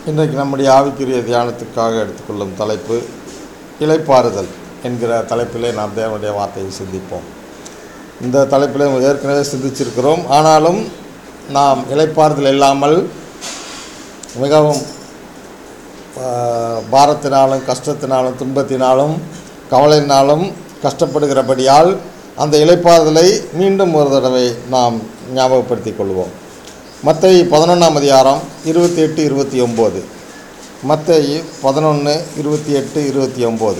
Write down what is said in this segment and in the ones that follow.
இன்றைக்கு நம்முடைய ஆவிக்குரிய தியானத்துக்காக எடுத்துக்கொள்ளும் தலைப்பு இளைப்பாறுதல் என்கிற தலைப்பிலே நாம் தேவனுடைய வார்த்தையை சிந்திப்போம் இந்த தலைப்பிலே ஏற்கனவே சிந்திச்சிருக்கிறோம் ஆனாலும் நாம் இளைப்பாறுதல் இல்லாமல் மிகவும் ஆஹ், பாரத்தினாலும் கஷ்டத்தினாலும் துன்பத்தினாலும் கவலையினாலும் கஷ்டப்படுகிறபடியால் அந்த இளைப்பாறுதலை மீண்டும் ஒரு தடவை நாம் ஞாபகப்படுத்திக் கொள்வோம் மத்தேயு பதினொன்றாம் அதிகாரம் இருபத்தி எட்டு இருபத்தி ஒம்பது மத்தேயு பதினொன்று இருபத்தி எட்டு இருபத்தி ஒம்பது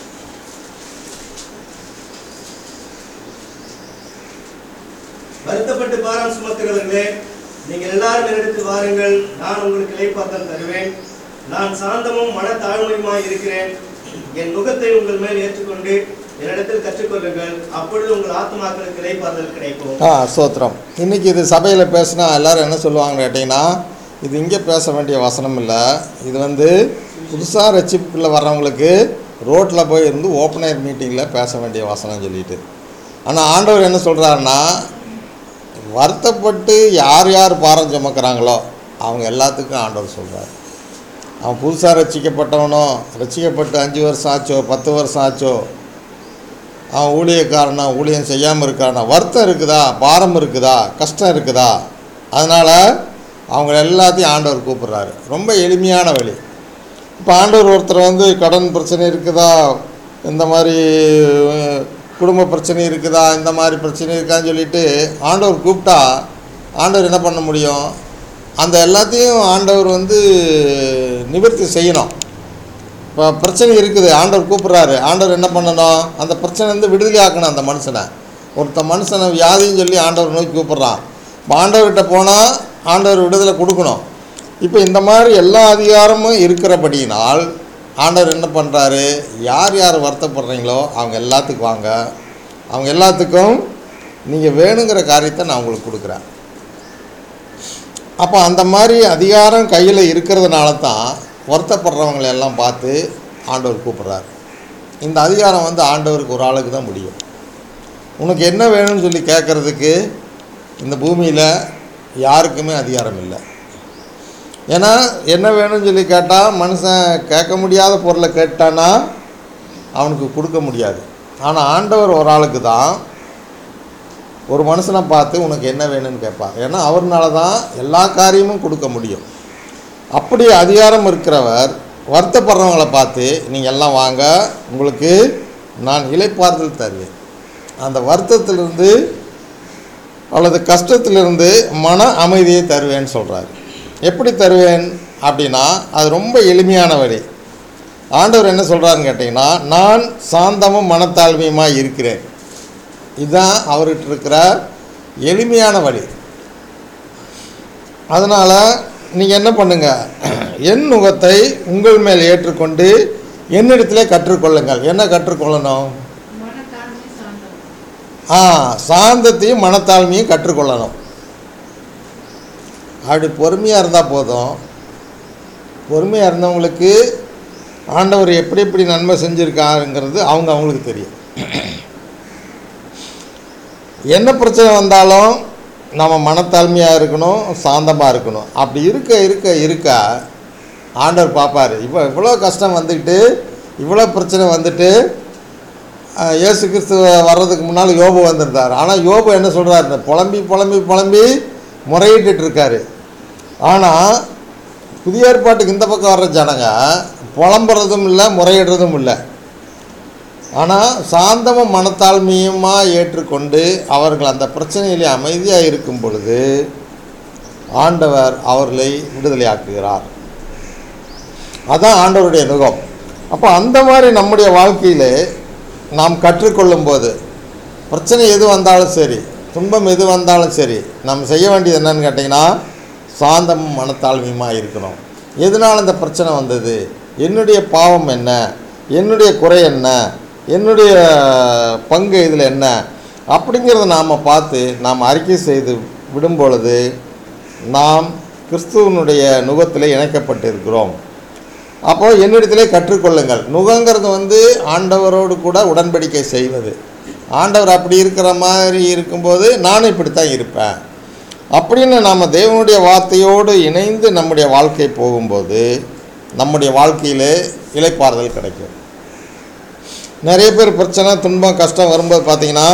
வருத்தப்பட்டு பாரம் சுமக்கிறவர்களே நீங்கள் எல்லாரும் என்னிடத்தில் வாருங்கள் நான் உங்களுக்கு இளைப்பாறுதல் தருவேன் நான் சாந்தமும் மனத்தாழ்மையுமாய் இருக்கிறேன் என் நுகத்தை உங்கள் மேல் ஏற்றுக்கொண்டு என்னிடத்தில் கற்றுக்கொள்ளுங்கள் அப்பொழுது உங்கள் ஆத்மாக்களுக்கு இளைப்பாறுதல் கிடைக்கும் ஆ சோத்திரம் இன்றைக்கி இது சபையில் பேசினா எல்லாரும் என்ன சொல்லுவாங்கன்னு கேட்டிங்கன்னா இது இங்கே பேச வேண்டிய வசனம் இல்லை இது வந்து புதுசாக ரட்சிப்புக்குள்ளே வர்றவங்களுக்கு ரோட்டில் போய் இருந்து ஓப்பனர் மீட்டிங்கில் பேச வேண்டிய வசனம் சொல்லிட்டு ஆனால் ஆண்டவர் என்ன சொல்கிறாருன்னா வருத்தப்பட்டு யார் யார் பாரம் சுமக்கிறாங்களோ அவங்க எல்லாத்துக்கும் ஆண்டவர் சொல்கிறார் அவன் புதுசாக ரட்சிக்கப்பட்டவனோ ரட்சிக்கப்பட்டு அஞ்சு வருஷம் ஆச்சோ பத்து வருஷம் ஆச்சோ அவன் ஊழியக்காரனா ஊழியம் செய்யாமல் இருக்கானா வருத்தம் இருக்குதா பாரம் இருக்குதா கஷ்டம் இருக்குதா அதனால் அவங்க எல்லாத்தையும் ஆண்டவர் கூப்பிட்றாரு ரொம்ப எளிமையான வழி இப்போ ஆண்டவர் ஒருத்தர் வந்து கடன் பிரச்சனை இருக்குதா இந்த மாதிரி அஹ், குடும்ப பிரச்சனை இருக்குதா இந்த மாதிரி பிரச்சனை இருக்கான்னு சொல்லிட்டு ஆண்டவர் கூப்பிட்டா ஆண்டவர் என்ன பண்ண முடியும் அந்த எல்லாத்தையும் ஆண்டவர் வந்து நிவர்த்தி செய்யணும் இப்போ பிரச்சனை இருக்குது ஆண்டவர் கூப்பிட்றாரு ஆண்டவர் என்ன பண்ணணும் அந்த பிரச்சனை வந்து விடுதலை ஆக்கணும் அந்த மனுஷனை ஒருத்த மனுஷனை வியாதின்னு சொல்லி ஆண்டவர் நோக்கி கூப்பிட்றான் இப்போ ஆண்டவர்கிட்ட போனால் ஆண்டவர் விடுதலை கொடுக்கணும் இப்போ இந்த மாதிரி எல்லா அதிகாரமும் இருக்கிறபடியினால் ஆண்டவர் என்ன பண்ணுறாரு யார் யார் வருத்தப்படுறீங்களோ அவங்க எல்லாத்துக்கும் வாங்க அவங்க எல்லாத்துக்கும் நீங்கள் வேணுங்கிற காரியத்தை நான் உங்களுக்கு கொடுக்குறேன் அப்போ அந்த மாதிரி அதிகாரம் கையில் இருக்கிறதுனால தான் வருத்தப்படுறவங்களை எல்லாம் பார்த்து ஆண்டவர் கூப்பிட்றாரு இந்த அதிகாரம் வந்து ஆண்டவருக்கு ஒரு ஆளுக்கு தான் முடியும் உனக்கு என்ன வேணும்னு சொல்லி கேட்குறதுக்கு இந்த பூமியில் யாருக்குமே அதிகாரம் இல்லை ஏன்னா என்ன வேணும்னு சொல்லி கேட்டால் மனுஷன் கேட்க முடியாத பொருளை கேட்டானா அவனுக்கு கொடுக்க முடியாது ஆனால் ஆண்டவர் ஒரு ஆளுக்கு தான் ஒரு மனுஷனை பார்த்து உனக்கு என்ன வேணும்னு கேட்பார் ஏன்னா அவர்னால தான் எல்லா காரியமும் கொடுக்க முடியும் அப்படி அதிகாரம் இருக்கிறவர் வருத்தப்படுறவங்கள பார்த்து நீங்கள் எல்லாம் வாங்க உங்களுக்கு நான் இளைப்பாறுதல் தருவேன் அந்த வருத்தத்திலிருந்து அல்லது கஷ்டத்திலிருந்து மன அமைதியை தருவேன்னு சொல்கிறாரு எப்படி தருவேன் அப்படின்னா அது ரொம்ப எளிமையான வழி ஆண்டவர் என்ன சொல்கிறாருன்னு கேட்டிங்கன்னா நான் சாந்தமும் மனத்தாழ்மையுமாக இருக்கிறேன் இதுதான் அவர்கிட்ட இருக்கிற எளிமையான வழி அதனால் நீங்கள் என்ன பண்ணுங்க என் நுகத்தை உங்கள் மேல் ஏற்றுக்கொண்டு என்னிடத்திலே கற்றுக்கொள்ளுங்கள் என்ன கற்றுக்கொள்ளணும் மனத்தாழ்மை சாந்தம் ஆ சாந்தத்தையும் மனத்தாழ்மையும் கற்றுக்கொள்ளணும் அப்படி பொறுமையாக இருந்தால் போதும் பொறுமையாக இருந்தவங்களுக்கு ஆண்டவர் எப்படி எப்படி நன்மை செஞ்சுருக்காருங்கிறது அவங்க அவங்களுக்கு தெரியும் என்ன பிரச்சனை வந்தாலும் நம்ம மனத்தாழ்மையாக இருக்கணும் சாந்தமாக இருக்கணும் அப்படி இருக்க இருக்க இருக்க ஆண்டவர் பார்ப்பார் இப்போ இவ்வளோ கஷ்டம் வந்துக்கிட்டு இவ்வளோ பிரச்சனை வந்துட்டு அஹ், இயேசு கிறிஸ்து வர்றதுக்கு முன்னால் யோபு வந்திருந்தார் ஆனால் யோபு என்ன சொல்கிறார் இந்த புலம்பி புலம்பி புலம்பி முறையிட்டு இருக்காரு ஆனால் புதிய ஏற்பாட்டுக்கு இந்த பக்கம் வர்ற ஜனங்க புலம்புறதும் இல்லை முறையிடுறதும் இல்லை ஆனால் சாந்தமும் மனத்தாழ்மையுமா ஏற்றுக்கொண்டு அவர்கள் அந்த பிரச்சனையிலே அமைதியாக இருக்கும் பொழுது ஆண்டவர் அவர்களை விடுதலையாக்குகிறார் அதான் ஆண்டவருடைய நுகம் அப்போ அந்த மாதிரி நம்முடைய வாழ்க்கையிலே நாம் கற்றுக்கொள்ளும் போது பிரச்சனை எது வந்தாலும் சரி துன்பம் எது வந்தாலும் சரி நம்ம செய்ய வேண்டியது என்னன்னு கேட்டிங்கன்னா சாந்தமும் மனத்தாழ்மையுமா இருக்கணும் எதனால் இந்த பிரச்சனை வந்தது என்னுடைய பாவம் என்ன என்னுடைய குறை என்ன என்னுடைய பங்கு இதில் என்ன அப்படிங்கிறத நாம் பார்த்து நாம் அறிக்கை செய்து விடும் பொழுது நாம் கிறிஸ்துவனுடைய நுகத்தில் இணைக்கப்பட்டிருக்கிறோம் அப்போ என்னிடத்திலே கற்றுக்கொள்ளுங்கள் நுகங்கிறது வந்து ஆண்டவரோடு கூட உடன்படிக்கை செய்வது ஆண்டவர் அப்படி இருக்கிற மாதிரி இருக்கும்போது நானும் இப்படித்தான் இருப்பேன் அப்படின்னு நாம் தேவனுடைய வார்த்தையோடு இணைந்து நம்முடைய வாழ்க்கை போகும்போது நம்முடைய வாழ்க்கையிலே இளைப்பாறுதல் கிடைக்கும் நிறைய பேர் பிரச்சனை துன்பம் கஷ்டம் வரும்போது பார்த்தீங்கன்னா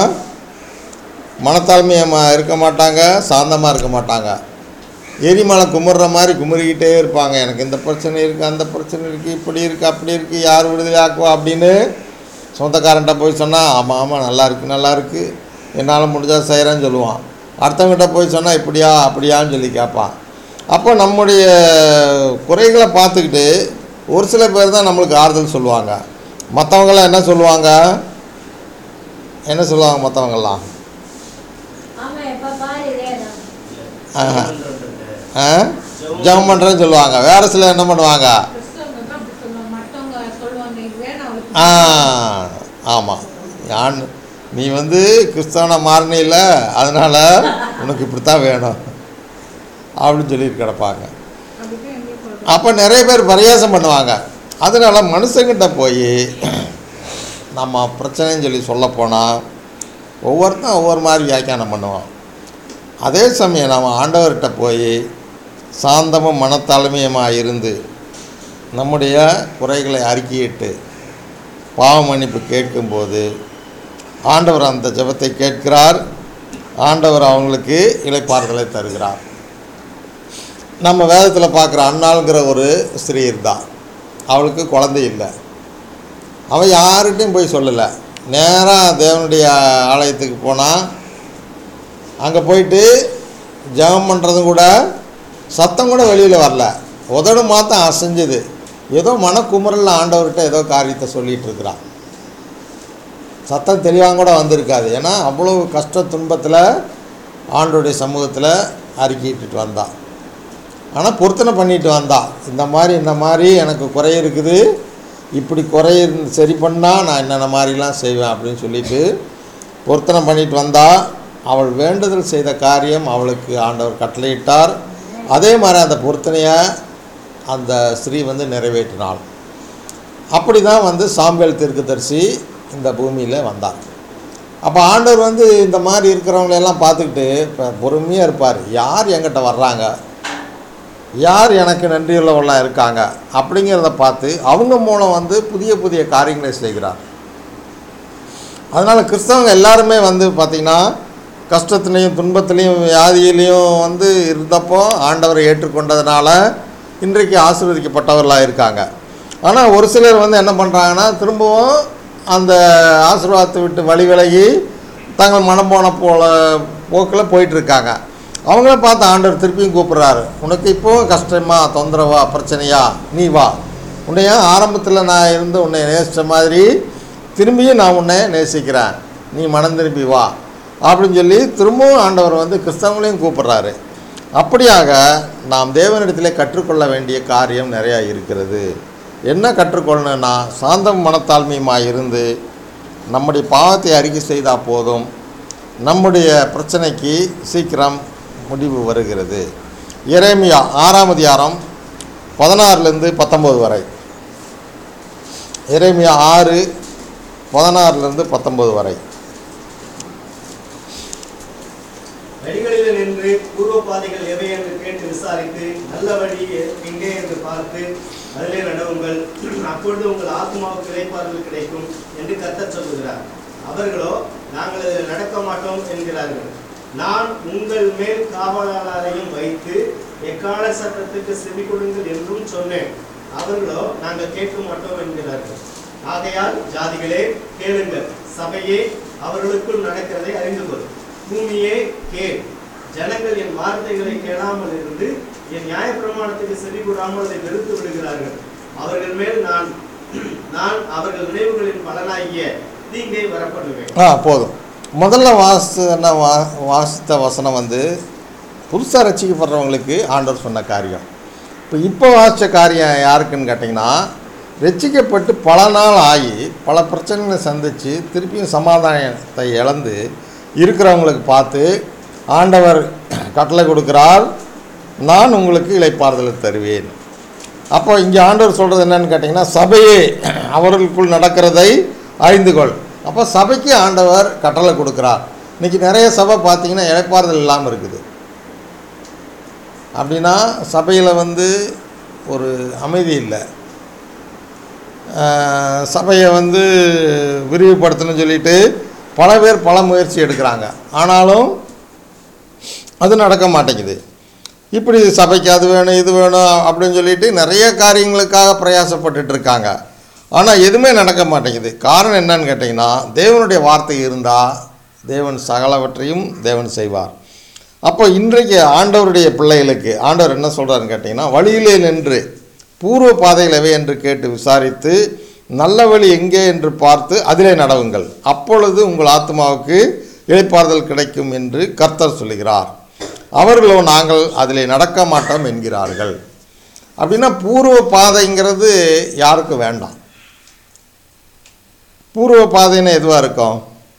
மனத்தாழ்மையாக இருக்க மாட்டாங்க சாந்தமாக இருக்க மாட்டாங்க எரிமலை குமுறுற மாதிரி குமுறிக்கிட்டே இருப்பாங்க எனக்கு இந்த பிரச்சனை இருக்குது அந்த பிரச்சனை இருக்குது இப்படி இருக்குது அப்படி இருக்குது யார் விடுதலை ஆக்குவா அப்படின்னு சொந்தக்காரன்ட்ட போய் சொன்னால் ஆமாம் ஆமாம் நல்லா இருக்கு நல்லா இருக்கு என்னால் முடிஞ்சால் செய்கிறேன்னு சொல்லுவான் அடுத்தவங்கிட்ட போய் சொன்னால் இப்படியா அப்படியான்னு சொல்லி கேட்பான் அப்போ நம்முடைய குறைகளை பார்த்துக்கிட்டு ஒரு சில பேர் தான் நம்மளுக்கு ஆறுதல் சொல்லுவாங்க மற்றவங்களாம் என்ன சொல்லுவாங்க என்ன சொல்லுவாங்க மற்றவங்கெல்லாம் ஆமா எப்ப பாரு இதேதான் ஆஹா. ஆ ஜெபம் பண்ணுறேன்னு சொல்லுவாங்க வேறு சிலர் என்ன பண்ணுவாங்க கிறிஸ்தவங்க தான் அப்படி சொல்லுவாங்க மற்றவங்க சொல்லுவாங்க இது வேணும் அவளுக்கு ஆ ஆமாம் நான் நீ வந்து கிறிஸ்தவனை மாறினில்ல அதனால் உனக்கு இப்படி தான் வேணும் அப்படின்னு சொல்லிட்டு கிடப்பாங்க அப்படிதான் எங்களுக்கு சொல்றாங்க அப்போ நிறைய பேர் பரியாசம் பண்ணுவாங்க அதனால் மனுஷங்கிட்ட போய் நம்ம பிரச்சனைன்னு சொல்லி சொல்லப்போனால் ஒவ்வொருத்தன் ஒவ்வொரு மாதிரி வியாக்கியானம் பண்ணுவான் அதே சமயம் நம்ம ஆண்டவர்கிட்ட போய் சாந்தமும் மனத்தாழ்மையுமாக இருந்து நம்முடைய குறைகளை அறிக்கையிட்டு பாவ மன்னிப்பு கேட்கும்போது ஆண்டவர் அந்த ஜெபத்தை கேட்கிறார் ஆண்டவர் அவங்களுக்கு இளைப்பாறுதலை தருகிறார் நம்ம வேதத்தில் பார்க்குற அண்ணாளுங்கிற ஒரு ஸ்திரீ இருந்தா அவளுக்கு குழந்தை இல்லை அவள் யார்கிட்டையும் போய் சொல்லலை நேராக தேவனுடைய ஆலயத்துக்கு போனால் அங்கே போயிட்டு ஜெபம் பண்ணுறதும் கூட சத்தம் கூட வெளியில் வரல உதடு மாத்தம் அசைஞ்சது ஏதோ மனக்குமுறலில் ஆண்டவர்கிட்ட ஏதோ காரியத்தை சொல்லிகிட்டு இருக்கிறான் சத்தம் தெளிவாக கூட வந்திருக்காது ஏன்னா அவ்வளோ கஷ்ட துன்பத்தில் ஆண்டோடைய சமூகத்தில் அறிக்கையிட்டு வந்தான் ஆனால் பொருத்தனை பண்ணிட்டு வந்தா இந்த மாதிரி இந்த மாதிரி எனக்கு குறை இருக்குது இப்படி குறை இருந்து சரி பண்ணால் நான் என்னென்ன மாதிரிலாம் செய்வேன் அப்படின்னு சொல்லிட்டு பொருத்தனை பண்ணிட்டு வந்தா அவள் வேண்டுதல் செய்த காரியம் அவளுக்கு ஆண்டவர் கட்டளையிட்டார் அதே மாதிரி அந்த பொருத்தனையை அந்த ஸ்ரீ வந்து நிறைவேற்றினாள் அப்படி தான் வந்து சாம்பேல் தீர்க்கதரிசி இந்த பூமியில் வந்தார் அப்போ ஆண்டவர் வந்து இந்த மாதிரி இருக்கிறவங்களெல்லாம் பார்த்துக்கிட்டு இப்போ பொறுமையாக இருப்பார் யார் என்கிட்ட வர்றாங்க யார் எனக்கு நன்றியுள்ளவர்களாக இருக்காங்க அப்படிங்கிறத பார்த்து அவங்க மூலம் வந்து புதிய புதிய காரியங்களை செய்கிறார் அதனால் கிறிஸ்தவங்க எல்லாருமே வந்து பார்த்திங்கன்னா கஷ்டத்துலேயும் துன்பத்துலேயும் வியாதியிலையும் வந்து இருந்தப்போ ஆண்டவரை ஏற்றுக்கொண்டதுனால இன்றைக்கு ஆசீர்வதிக்கப்பட்டவர்களாக இருக்காங்க ஆனால் ஒரு சிலர் வந்து என்ன பண்ணுறாங்கன்னா திரும்பவும் அந்த ஆசீர்வாதத்தை விட்டு வழி விலகி தங்கள் மனம் போன போல போக்கில் போயிட்டுருக்காங்க அவங்கள பார்த்து ஆண்டவர் திருப்பியும் கூப்பிட்றாரு உனக்கு இப்போவும் கஷ்டமா தொந்தரவா பிரச்சனையா நீ வா உன்னைய ஆரம்பத்தில் நான் இருந்து உன்னை நேசித்த மாதிரி திரும்பியும் நான் உன்னை நேசிக்கிறேன் நீ மனம் திரும்பி வா அப்படின்னு சொல்லி திரும்பவும் ஆண்டவர் வந்து கிறிஸ்தவங்களையும் கூப்பிட்றாரு அப்படியாக நாம் தேவனிடத்திலே கற்றுக்கொள்ள வேண்டிய காரியம் நிறையா இருக்கிறது என்ன கற்றுக்கொள்ளணும்னா சாந்தம் மனத்தாழ்மையுமாக இருந்து நம்முடைய பாவத்தை அறிக்கை செய்தால் போதும் நம்முடைய பிரச்சனைக்கு சீக்கிரம் முடிவு வருகிறது எரேமியா ஆறாம் அதிகாரம் பதினாறுலேருந்து பத்தொம்போது வரை எரேமியா ஆறு பதினாறுலேருந்து பத்தொம்போது வரை வழிகளிலே நின்று பூர்வ பாதைகள் எவை என்று கேட்டு விசாரித்து நல்ல வழி எங்கே என்று பார்த்து அதிலே நடவுங்கள் அப்பொழுது உங்கள் ஆத்மாவுக்கு இளைப்பாறுதல் கிடைக்கும் என்று கர்த்தர் சொல்லுகிறார் அவர்களோ நாங்கள் அதில் நடக்க மாட்டோம் என்கிறார்கள் நான் உங்கள் மேல் காவலாளரையும் வைத்து எக்கால சட்டத்துக்கு செவி கொடுங்கள் என்றும் சொன்னேன் அவர்களோ நாங்கள் கேட்க மாட்டோம் என்கிறார்கள் ஆகையால் ஜாதிகளே கேளுங்கள் சபையே அவர்களுக்குள் நடக்கிறதை அறிந்து கொள் பூமியே கேள் ஜனங்கள் என் வார்த்தைகளை கேளாமல் இருந்து என் நியாயப்பிரமாணத்துக்கு செவி கூடாமல் அதை வெறுத்து விடுகிறார்கள் அவர்கள் மேல் நான் நான் அவர்கள் நினைவுகளின் பலனாகிய தீங்கை வரப்படுவேன் ஆ போதும் முதல்ல வாசித்த வா வாசித்த வசனம் வந்து புதுசாக ரசிக்கப்படுறவங்களுக்கு ஆண்டவர் சொன்ன காரியம் இப்போ இப்போ வாசித்த காரியம் யாருக்குன்னு கேட்டிங்கன்னா ரட்சிக்கப்பட்டு பல நாள் ஆகி பல பிரச்சனைகளை சந்தித்து திருப்பியும் சமாதானத்தை இழந்து இருக்கிறவங்களுக்கு பார்த்து ஆண்டவர் கட்டளை கொடுக்கிறார் நான் உங்களுக்கு இளைப்பாறுதலை தருவேன் அப்போ இங்கே ஆண்டவர் சொல்கிறது என்னன்னு கேட்டிங்கன்னா சபையே அவர்களுக்குள் நடக்கிறதை அறிந்து கொள் அப்போ சபைக்கு ஆண்டவர் கட்டளை கொடுக்குறார் இன்றைக்கி நிறைய சபை பார்த்தீங்கன்னா இளைப்பாறுதல் இல்லாமல் இருக்குது அப்படின்னா சபையில் வந்து ஒரு அமைதி இல்லை ஆஹ் சபையை வந்து விரிவுபடுத்தணும்னு சொல்லிட்டு பல பேர் பல முயற்சி எடுக்கிறாங்க ஆனாலும் அது நடக்க மாட்டேங்குது இப்படி சபைக்கு அது வேணும் இது வேணும் அப்படின்னு சொல்லிட்டு நிறைய காரியங்களுக்காக பிரயாசப்பட்டுட்டு இருக்காங்க ஆனால் எதுவுமே நடக்க மாட்டேங்குது காரணம் என்னன்னு கேட்டிங்கன்னா தேவனுடைய வார்த்தை இருந்தால் தேவன் சகலவற்றையும் தேவன் செய்வார் அப்போ இன்றைக்கு ஆண்டவருடைய பிள்ளைகளுக்கு ஆண்டவர் என்ன சொல்கிறாருன்னு கேட்டிங்கன்னா வழியிலே நின்று பூர்வ பாதைகள் எவை என்று கேட்டு விசாரித்து நல்ல வழி எங்கே என்று பார்த்து அதிலே நடவுங்கள் அப்பொழுது உங்கள் ஆத்மாவுக்கு இளைப்பாறுதல் கிடைக்கும் என்று கர்த்தர் சொல்லுகிறார் அவர்களோ நாங்கள் அதிலே நடக்க மாட்டோம் என்கிறார்கள் அப்படின்னா பூர்வ பாதைங்கிறது யாருக்கும் வேண்டாம் பூர்வ பாதைன்னா எதுவாக இருக்கும்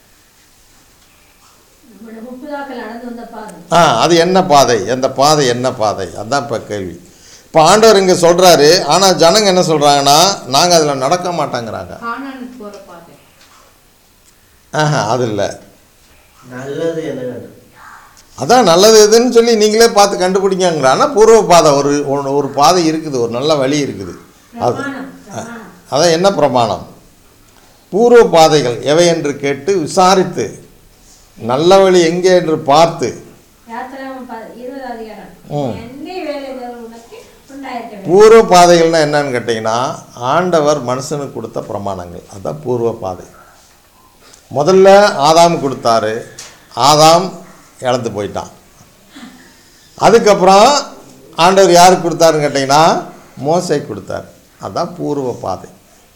நம்மளோட முப்புதாக்கள் நடந்து வந்த பாதை ஆ அது என்ன பாதை அந்த பாதை என்ன பாதை அதான் இப்போ கேள்வி இப்போ ஆண்டவர் இங்கே சொல்கிறாரு ஆனால் ஜனங்க என்ன சொல்கிறாங்கன்னா நாங்கள் அதில் நடக்க மாட்டேங்கிறாங்க கானானுக்கு போற பாதை ஆஹா அது இல்லை நல்லது என்ன வேண்டும் அதான் நல்லது எதுன்னு சொல்லி நீங்களே பார்த்து கண்டுபிடிங்கங்கிற ஆனால் பூர்வ பாதை ஒரு ஒரு- ஒரு பாதை இருக்குது ஒரு நல்ல வழி இருக்குது அது பிரமாணம் பிரமாணம் அதான் என்ன பிரமாணம் பூர்வ பாதைகள் எவை என்று கேட்டு விசாரித்து நல்ல வழி எங்கே என்று பார்த்து யாத்திராமம் ப- இருபது அதிகாரம் ம். என்னை வேலை உனக்கு உண்டாயிருக்க வேண்டும் பூர்வ பாதைகள்னா என்னன்னு கேட்டிங்கன்னா ஆண்டவர் மனுஷனுக்கு கொடுத்த பிரமாணங்கள் அதான் பூர்வ பாதை முதல்ல ஆதாம் கொடுத்தாரு ஆதாம் இழந்து போயிட்டான் அதுக்கப்புறம் ஆண்டவர் யாருக்கு கொடுத்தாருன்னு கேட்டிங்கன்னா மோசை கொடுத்தார் அதான் பூர்வ பாதை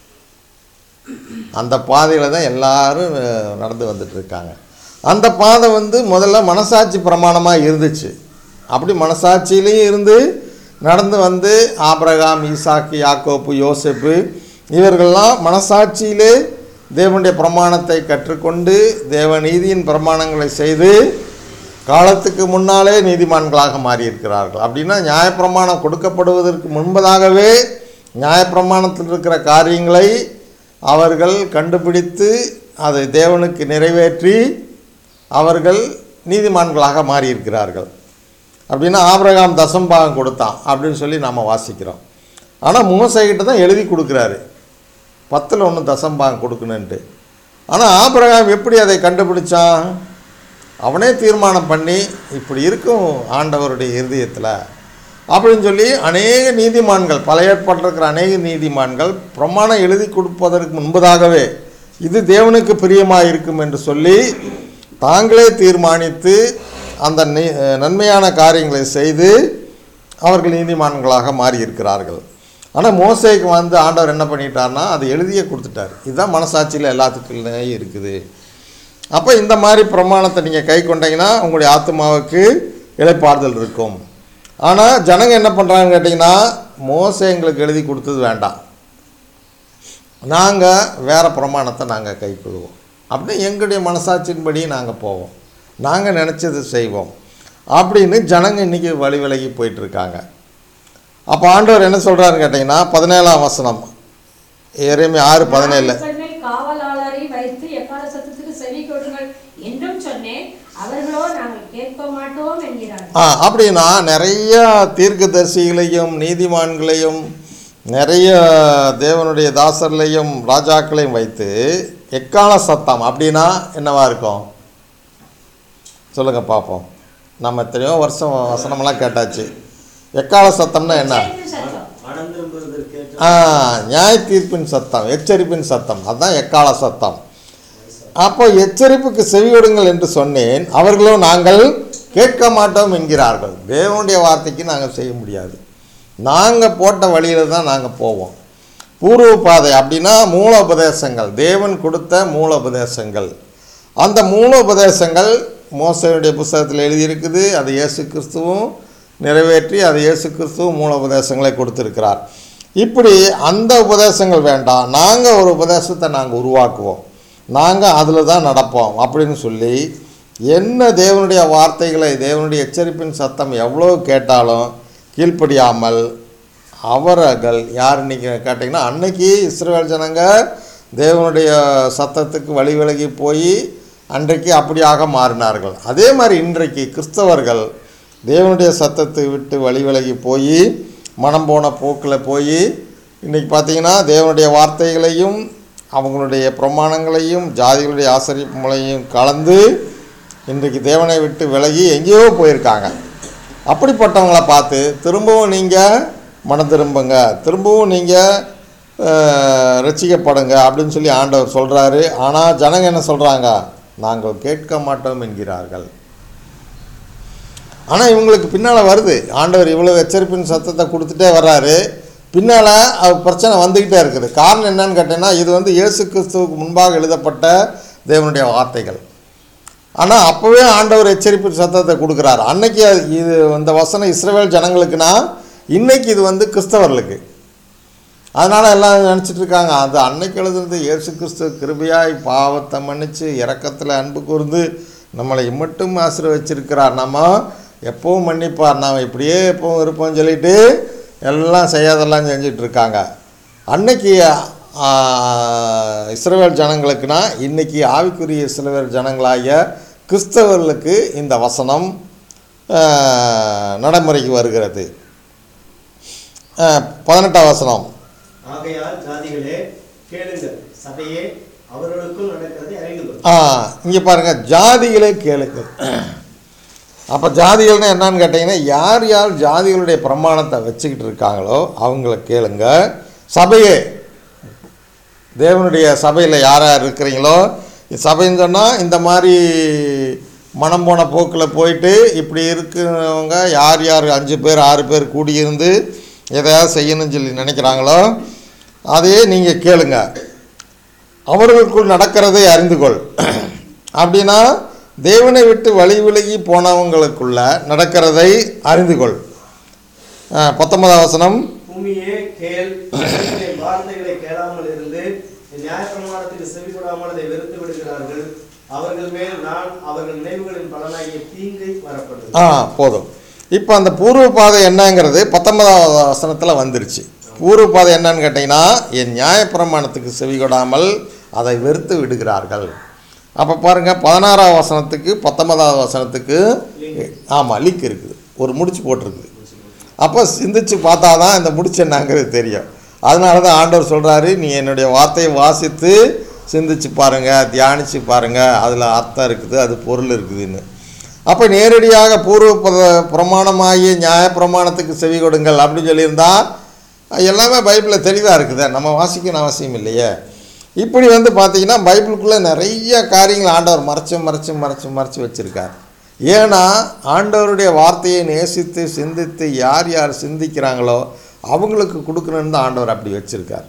அந்த பாதையில் தான் எல்லாரும் அஹ், நடந்து வந்துட்டு இருக்காங்க அந்த பாதை வந்து முதல்ல மனசாட்சி பிரமாணமாக இருந்துச்சு அப்படி மனசாட்சியிலையும் இருந்து நடந்து வந்து ஆபிரகாம் ஈசாக்கு யாக்கோப்பு யோசேப்பு இவர்கள்லாம் மனசாட்சியிலே தேவனுடைய பிரமாணத்தை கற்றுக்கொண்டு தேவ நீதியின் பிரமாணங்களை செய்து காலத்துக்கு முன்னாலே நீதிமான்களாக மாறியிருக்கிறார்கள் அப்படின்னா நியாயப்பிரமாணம் கொடுக்கப்படுவதற்கு முன்பதாகவே நியாயப்பிரமாணத்தில் இருக்கிற காரியங்களை அவர்கள் கண்டுபிடித்து அதை தேவனுக்கு நிறைவேற்றி அவர்கள் நீதிமான்களாக மாறியிருக்கிறார்கள் அப்படின்னா ஆபிரகாம் தசம்பாகம் கொடுத்தான் அப்படின்னு சொல்லி நாம் வாசிக்கிறோம் ஆனால் மோசைக்கிட்ட தான் எழுதி கொடுக்குறாரு பத்தில் ஒன்று தசம்பாகம் கொடுக்கணுன்ட்டு ஆனால் ஆபிரகாம் எப்படி அதை கண்டுபிடிச்சான் அவனே தீர்மானம் பண்ணி இப்படி இருக்கும் ஆண்டவருடைய இருதயத்தில் அப்படின்னு சொல்லி அநேக நீதிமான்கள் பழைய ஏற்பாட்டில் இருக்கிற அநேக நீதிமான்கள் பிரமாணம் எழுதி கொடுப்பதற்கு முன்பதாகவே இது தேவனுக்கு பிரியமாக இருக்கும் என்று சொல்லி தாங்களே தீர்மானித்து அந்த நி நன்மையான காரியங்களை செய்து அவர்கள் நீதிமான்களாக மாறியிருக்கிறார்கள் ஆனால் மோசேக்கு வந்து ஆண்டவர் என்ன பண்ணிட்டார்னா அதை எழுதியே கொடுத்துட்டார் இதுதான் மனசாட்சியில் எல்லாத்துக்குள்ளே இருக்குது அப்போ இந்த மாதிரி பிரமாணத்தை நீங்கள் கை கொண்டீங்கன்னா உங்களுடைய ஆத்மாவுக்கு இளைப்பாறுதல் இருக்கும் ஆனால் ஜனங்க என்ன பண்ணுறாங்கன்னு கேட்டிங்கன்னா மோசே எங்களுக்கு எழுதி கொடுத்தது வேண்டாம் நாங்கள் வேறு பிரமாணத்தை நாங்கள் கைக்கொள்வோம் அப்படின்னு எங்களுடைய மனசாட்சியின்படி நாங்கள் போவோம் நாங்கள் நினச்சது செய்வோம் அப்படின்னு ஜனங்க இன்றைக்கி வழி விலகி போயிட்டுருக்காங்க அப்போ ஆண்டவர் என்ன சொல்கிறாருன்னு கேட்டிங்கன்னா பதினேழாம் வசனம் எரேமி ஆறு பதினேழு நான் உங்கள் மேல் காவலாளரை வைத்து எக்கால சத்தத்துக்கு செவி கொடுங்கள் என்றும் சொன்னேன் அவர்களோ நாங்கள் கேட்க மாட்டோம் என்கிறார்கள் ஆ அப்படின்னா நிறைய தீர்க்கதரிசிகளையும் நீதிமான்களையும் நிறைய தேவனுடைய தாசர்களையும் ராஜாக்களையும் வைத்து எக்கால சத்தம் அப்படின்னா என்னவா இருக்கும் சொல்லுங்க பார்ப்போம் நம்ம எத்தனையோ வருஷம் வசனமெல்லாம் கேட்டாச்சு எக்கால சத்தம்னா என்ன எச்சரிப்பின் சத்தம் மனம் திரும்புவதற்கு ஆ நியாய தீர்ப்பின் சத்தம் எச்சரிப்பின் சத்தம் அதுதான் எக்கால சத்தம் அப்போ எச்சரிப்புக்கு செவியொடுங்கள் என்று சொன்னேன் அவர்களோ நாங்கள் கேட்க மாட்டோம் என்கிறார்கள் தேவனுடைய வார்த்தைக்கு நாங்கள் செய்ய முடியாது நாங்கள் போட்ட வழியில் தான் நாங்கள் போவோம் பூர்வ பாதை அப்படின்னா மூல உபதேசங்கள் தேவன் கொடுத்த மூல உபதேசங்கள் அந்த மூல உபதேசங்கள் மோசனுடைய புஸ்தகத்தில் எழுதியிருக்குது அது இயேசு கிறிஸ்துவும் நிறைவேற்றி அது இயேசு கிறிஸ்துவும் மூல உபதேசங்களை கொடுத்திருக்கிறார் இப்படி அந்த உபதேசங்கள் வேண்டாம் நாங்கள் ஒரு உபதேசத்தை நாங்கள் உருவாக்குவோம் நாங்கள் அதில் தான் நடப்போம் அப்படின்னு சொல்லி என்ன தேவனுடைய வார்த்தைகளை தேவனுடைய எச்சரிப்பின் சத்தம் எவ்வளோ கேட்டாலும் கீழ்ப்படியாமல் அவர்கள் யார் இன்னைக்கு கேட்டிங்கன்னா அன்னைக்கு இஸ்ரேல் ஜனங்க தேவனுடைய சத்தத்துக்கு வழி விலகி போய் அன்றைக்கு அப்படியாக மாறினார்கள் அதே மாதிரி இன்றைக்கு கிறிஸ்தவர்கள் தேவனுடைய சத்தத்தை விட்டு வழி விலகி போய் மனம் போன போக்கில் போய் இன்றைக்கி பார்த்தீங்கன்னா தேவனுடைய வார்த்தைகளையும் அவங்களுடைய பிரமாணங்களையும் ஜாதிகளுடைய ஆசிரியங்களையும் கலந்து இன்றைக்கு தேவனை விட்டு விலகி எங்கேயோ போயிருக்காங்க அப்படிப்பட்டவங்கள பார்த்து திரும்பவும் நீங்கள் மனம் திரும்புங்க திரும்பவும் நீங்கள் ரசிக்கப்படுங்க அப்படின்னு சொல்லி ஆண்டவர் சொல்கிறாரு ஆனால் ஜனங்க என்ன சொல்கிறாங்க நாங்கள் கேட்க மாட்டோம் என்கிறார்கள் ஆனால் இவங்களுக்கு பின்னால் வருது ஆண்டவர் இவ்வளோ எச்சரிப்பின் சத்தத்தை கொடுத்துட்டே வர்றாரு பின்னால் பிரச்சனை வந்துக்கிட்டே இருக்குது காரணம் என்னன்னு கேட்டீங்கன்னா இது வந்து இயேசு கிறிஸ்துவுக்கு முன்பாக எழுதப்பட்ட தேவனுடைய வார்த்தைகள் ஆனால் அப்போவே ஆண்டவர் எச்சரிப்பு சத்தத்தை கொடுக்குறாரு அன்னைக்கு அது- இது இந்த வசனம் இஸ்ரவேல் ஜனங்களுக்குன்னா இன்னைக்கு இது வந்து கிறிஸ்தவர்களுக்கு அதனால் எல்லாம் நினச்சிட்டு இருக்காங்க அது அன்னைக்கு எழுதுனது இயேசு கிறிஸ்து கிருபையாய் பாவத்தை மன்னிச்சு இரக்கத்தில் அன்பு கூர்ந்து நம்மளை இம்மட்டும் ஆசீர்வச்சிருக்கிறார் நம்ம எப்பவும் மன்னிப்பார் நாம் இப்படியே எப்பவும் இருப்போம்னு சொல்லிட்டு எல்லாம் செய்யாதெல்லாம் செஞ்சுட்டு இருக்காங்க அன்னைக்கு ஆ, இஸ்ரவேல் ஜனங்களுக்குனா இன்னைக்கு ஆவிக்குரிய இஸ்ரவேல் ஜனங்களாகிய கிறிஸ்தவர்களுக்கு இந்த வசனம் ஆ, நடைமுறைக்கு வருகிறது ஆ, பதினெட்டாம் வசனம் ஆகையால் ஜாதிகளே கேளுங்கள் சபையே அவர்களுக்குள் நடக்கிறதை அறிந்து கொள் ஆ இங்கே பாருங்கள் ஜாதிகளே கேளுங்கள் அப்போ ஜாதிகள்னா என்னன்னு கேட்டிங்கன்னா யார் யார் ஜாதிகளுடைய பிரமாணத்தை வச்சுக்கிட்டு இருக்காங்களோ அவங்கள கேளுங்க சபையே தேவனுடைய சபையில் யார் யார் இருக்கிறீங்களோ சபைன்னு சொன்னால் இந்த மாதிரி மனம் போன போக்கில் போயிட்டு இப்படி இருக்கிறவங்க யார் யார் அஞ்சு பேர் ஆறு பேர் கூடியிருந்து எதையாவது செய்யணும்னு சொல்லி நினைக்கிறாங்களோ அதையே நீங்கள் கேளுங்க அவர்களுக்குள் நடக்கிறதை அறிந்து கொள் அப்படின்னா தேவனை விட்டு வழி விலகி போனவங்களுக்குள்ள நடக்கிறதை அறிந்து கொள் அஹ், பத்தொன்பதாம் வசனம் பூமியே கேள் என் வார்த்தைகளை கேளாமல் இருந்து என் நியாயப்பிரமாணத்துக்கு செவிகொடாமல் அதை வெறுத்து விடுகிறார்கள் அவர்கள் மேல் நான் அவர்கள் நினைவுகளின் பலனாகிய தீங்கை வரப்படுது ஆ போதும் இப்போ அந்த பூர்வ பாதை என்னங்கிறது பத்தொன்பதாவது வசனத்தில் வந்துருச்சு பூர்வ பாதை என்னன்னு கேட்டிங்கன்னா என் நியாயப்பிரமாணத்துக்கு செவிகொடாமல் அதை வெறுத்து விடுகிறார்கள் அப்போ பாருங்கள் பதினாறாம் வசனத்துக்கு பத்தொன்பதாவது வசனத்துக்கு ஆமாம் லீக் இருக்குது ஒரு முடிச்சு போட்டிருக்குது அப்போ சிந்திச்சு பார்த்தா தான் இந்த முடிச்சு என்னங்கிறது தெரியும் அதனால தான் ஆண்டவர் சொல்கிறாரு நீ என்னுடைய வார்த்தையை வாசித்து சிந்திச்சு பாருங்கள் தியானித்து பாருங்கள் அதில் அர்த்தம் இருக்குது அது பொருள் இருக்குதுன்னு அப்போ நேரடியாக பூர்வ பிர- பிரமாணமாகிய நியாய பிரமாணத்துக்கு செவி கொடுங்கள் அப்படின்னு சொல்லியிருந்தா எல்லாமே பைபிளில் தெளிவாக இருக்குது நம்ம வாசிக்கணும் அவசியம் இல்லையே இப்படி வந்து பார்த்தீங்கன்னா பைபிளுக்குள்ளே நிறைய காரியங்கள் ஆண்டவர் மறைச்சு மறைச்சு மறைச்சு மறைச்சு வச்சுருக்கார் ஏன்னா ஆண்டவருடைய வார்த்தையை நேசித்து சிந்தித்து யார் யார் சிந்திக்கிறாங்களோ அவங்களுக்கு கொடுக்கணுன்னு தான் ஆண்டவர் அப்படி வச்சுருக்கார்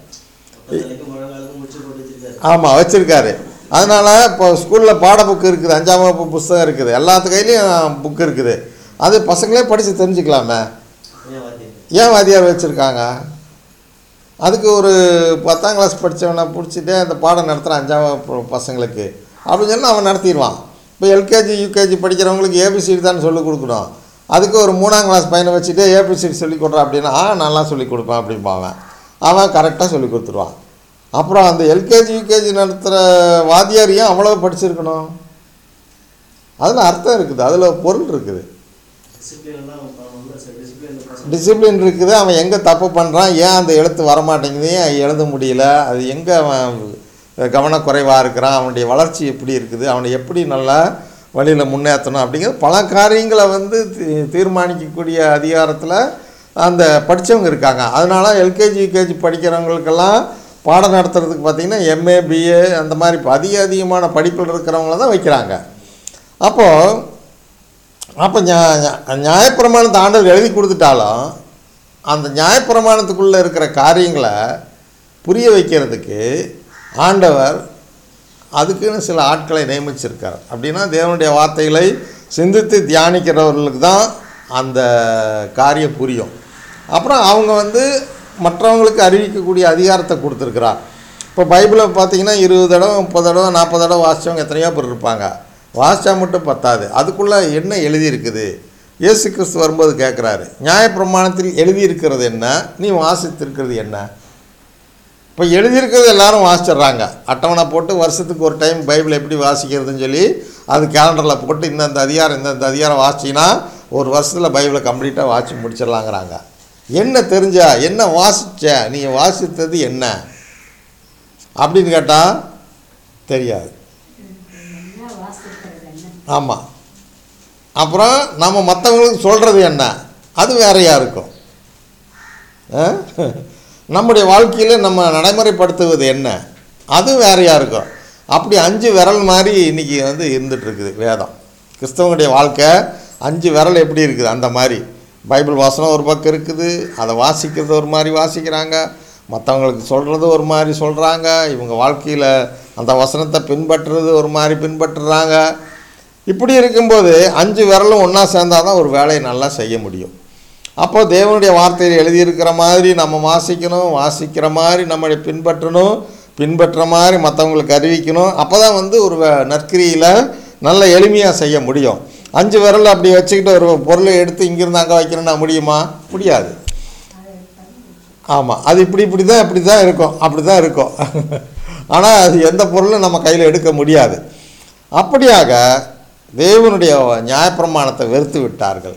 ஆமாம் வச்சுருக்காரு அதனால் இப்போ ஸ்கூலில் பாட புக்கு இருக்குது அஞ்சாம் வகுப்பு புஸ்தகம் இருக்குது எல்லாத்து கையிலையும் புக்கு இருக்குது அது பசங்களே படித்து தெரிஞ்சுக்கலாமே ஏன் வாத்தியார் வச்சுருக்காங்க அதுக்கு ஒரு பத்தாம் கிளாஸ் படித்தவனை பிடிச்சிட்டே அந்த பாடம் நடத்துகிற அஞ்சாம் வகுப்பு பசங்களுக்கு அப்படின்னு சொன்னா அவன் நடத்திடுவான் இப்போ எல்கேஜி யூகேஜி படிக்கிறவங்களுக்கு ஏபிசிடி தான் சொல்லிக் கொடுக்கணும் அதுக்கு ஒரு மூணாம் கிளாஸ் பையனை வச்சுட்டு ஏபிசிடி சொல்லி கொடுறான் அப்படின்னா ஆ நல்லா சொல்லி கொடுப்பேன் அப்படிம்பாங்க அவன் கரெக்டாக சொல்லி கொடுத்துருவான் அப்புறம் அந்த எல்கேஜி யூகேஜி நடத்துகிற வாத்தியார் ஏன் அவ்வளோ படிச்சிருக்கணும் அதில் அர்த்தம் இருக்குது அதில் பொருள் இருக்குது டிசிப்ளின் இருக்குது அவன் எங்கே தப்பு பண்ணுறான் ஏன் அந்த எழுத்து வரமாட்டேங்குது ஏன் எழுத முடியல அது எங்கே அவன் கவனக்குறைவாக இருக்கிறான் அவனுடைய வளர்ச்சி எப்படி இருக்குது அவனை எப்படி நல்லா வழியில் முன்னேற்றணும் அப்படிங்கிறது பல காரியங்களை வந்து தீ- தீர்மானிக்கக்கூடிய அதிகாரத்தில் அந்த படித்தவங்க இருக்காங்க அதனால் எல்கேஜி யூகேஜி படிக்கிறவங்களுக்கெல்லாம் பாடம் நடத்துறதுக்கு பார்த்திங்கன்னா எம்ஏ பிஏ அந்த மாதிரி இப்ப அதிக அதிகமான படிப்பில் இருக்கிறவங்கள தான் வைக்கிறாங்க அப்போது அப்போ நியா நியா- நியாயப்பிரமாணத்தை ஆண்டவர் எழுதி கொடுத்துட்டாலும் அந்த நியாயப்பிரமாணத்துக்குள்ளே இருக்கிற காரியங்களை புரிய வைக்கிறதுக்கு ஆண்டவர் அதுக்குன்னு சில ஆட்களை நியமிச்சிருக்கார் அப்படின்னா தேவனுடைய வார்த்தைகளை சிந்தித்து தியானிக்கிறவர்களுக்கு தான் அந்த காரியம் புரியும் அப்புறம் அவங்க வந்து மற்றவங்களுக்கு அறிவிக்கக்கூடிய அதிகாரத்தை கொடுத்துருக்கிறார் இப்போ பைபிளை பார்த்தீங்கன்னா இருபது தடவை முப்பது தடவை நாற்பது தடவை வாசித்தவங்க எத்தனையோ பேர் இருப்பாங்க வாசித்தா மட்டும் பத்தாது அதுக்குள்ளே என்ன எழுதியிருக்குது இயேசு கிறிஸ்து வரும்போது கேட்குறாரு நியாயப்பிரமாணத்தில் எழுதியிருக்கிறது என்ன நீ வாசித்திருக்கிறது என்ன இப்போ எழுதியிருக்கிறது எல்லாரும் வாசிச்சிடுறாங்க அட்டவணை போட்டு வருஷத்துக்கு ஒரு டைம் பைபிள் எப்படி வாசிக்கிறதுன்னு சொல்லி அது கேலண்டரில் போட்டு இந்தந்த அதிகாரம் இந்தந்த அதிகாரம் வாசிச்சிங்கன்னா ஒரு வருஷத்தில் பைபிளை கம்ப்ளீட்டாக வாசி முடிச்சிடலாங்கிறாங்க என்ன தெரிஞ்சா என்ன வாசிச்ச நீங்கள் வாசித்தது என்ன அப்படின்னு கேட்டால் தெரியாது என்ன வாசிக்கிறது என்ன ஆமாம் அப்புறம் நம்ம மற்றவங்களுக்கு சொல்கிறது என்ன அது வேறையாக இருக்கும் ஆ? நம்முடைய வாழ்க்கையில் நம்ம நடைமுறைப்படுத்துவது என்ன அது வேறையாக இருக்கும் அப்படி அஞ்சு விரல் மாதிரி இன்றைக்கி வந்து இருந்துகிட்ருக்குது வேதம் கிறிஸ்தவனுடைய வாழ்க்கை அஞ்சு விரல் எப்படி இருக்குது அந்த மாதிரி பைபிள் வாசனம் ஒரு பக்கம் இருக்குது அதை வாசிக்கிறது ஒரு மாதிரி வாசிக்கிறாங்க மற்றவங்களுக்கு சொல்கிறது ஒரு மாதிரி சொல்கிறாங்க இவங்க வாழ்க்கையில் அந்த வசனத்தை பின்பற்றுறது ஒரு மாதிரி பின்பற்றுறாங்க இப்படி இருக்கும்போது அஞ்சு விரலும் ஒன்றா சேர்ந்தால் தான் ஒரு வேலையை நல்லா செய்ய முடியும் அப்போ தேவனுடைய வார்த்தையில் எழுதியிருக்கிற மாதிரி நம்ம வாசிக்கணும் வாசிக்கிற மாதிரி நம்மளை பின்பற்றணும் பின்பற்ற மாதிரி மற்றவங்களுக்கு அறிவிக்கணும் அப்போ தான் வந்து ஒரு வே- நற்கிரியில் நல்ல எளிமையாக செய்ய முடியும் அஞ்சு விரல் அப்படி வச்சுக்கிட்டு ஒரு பொருளை எடுத்து இங்கிருந்து அங்கே வைக்கணும்னா முடியுமா முடியாது ஆமாம் அது இப்படி இப்படி தான் இப்படி தான் இருக்கும் அப்படி தான் இருக்கும் ஆனால் அது எந்த பொருளும் நம்ம கையில் எடுக்க முடியாது அப்படியாக தேவனுடைய நியாயப்பிரமாணத்தை வெறுத்து விட்டார்கள்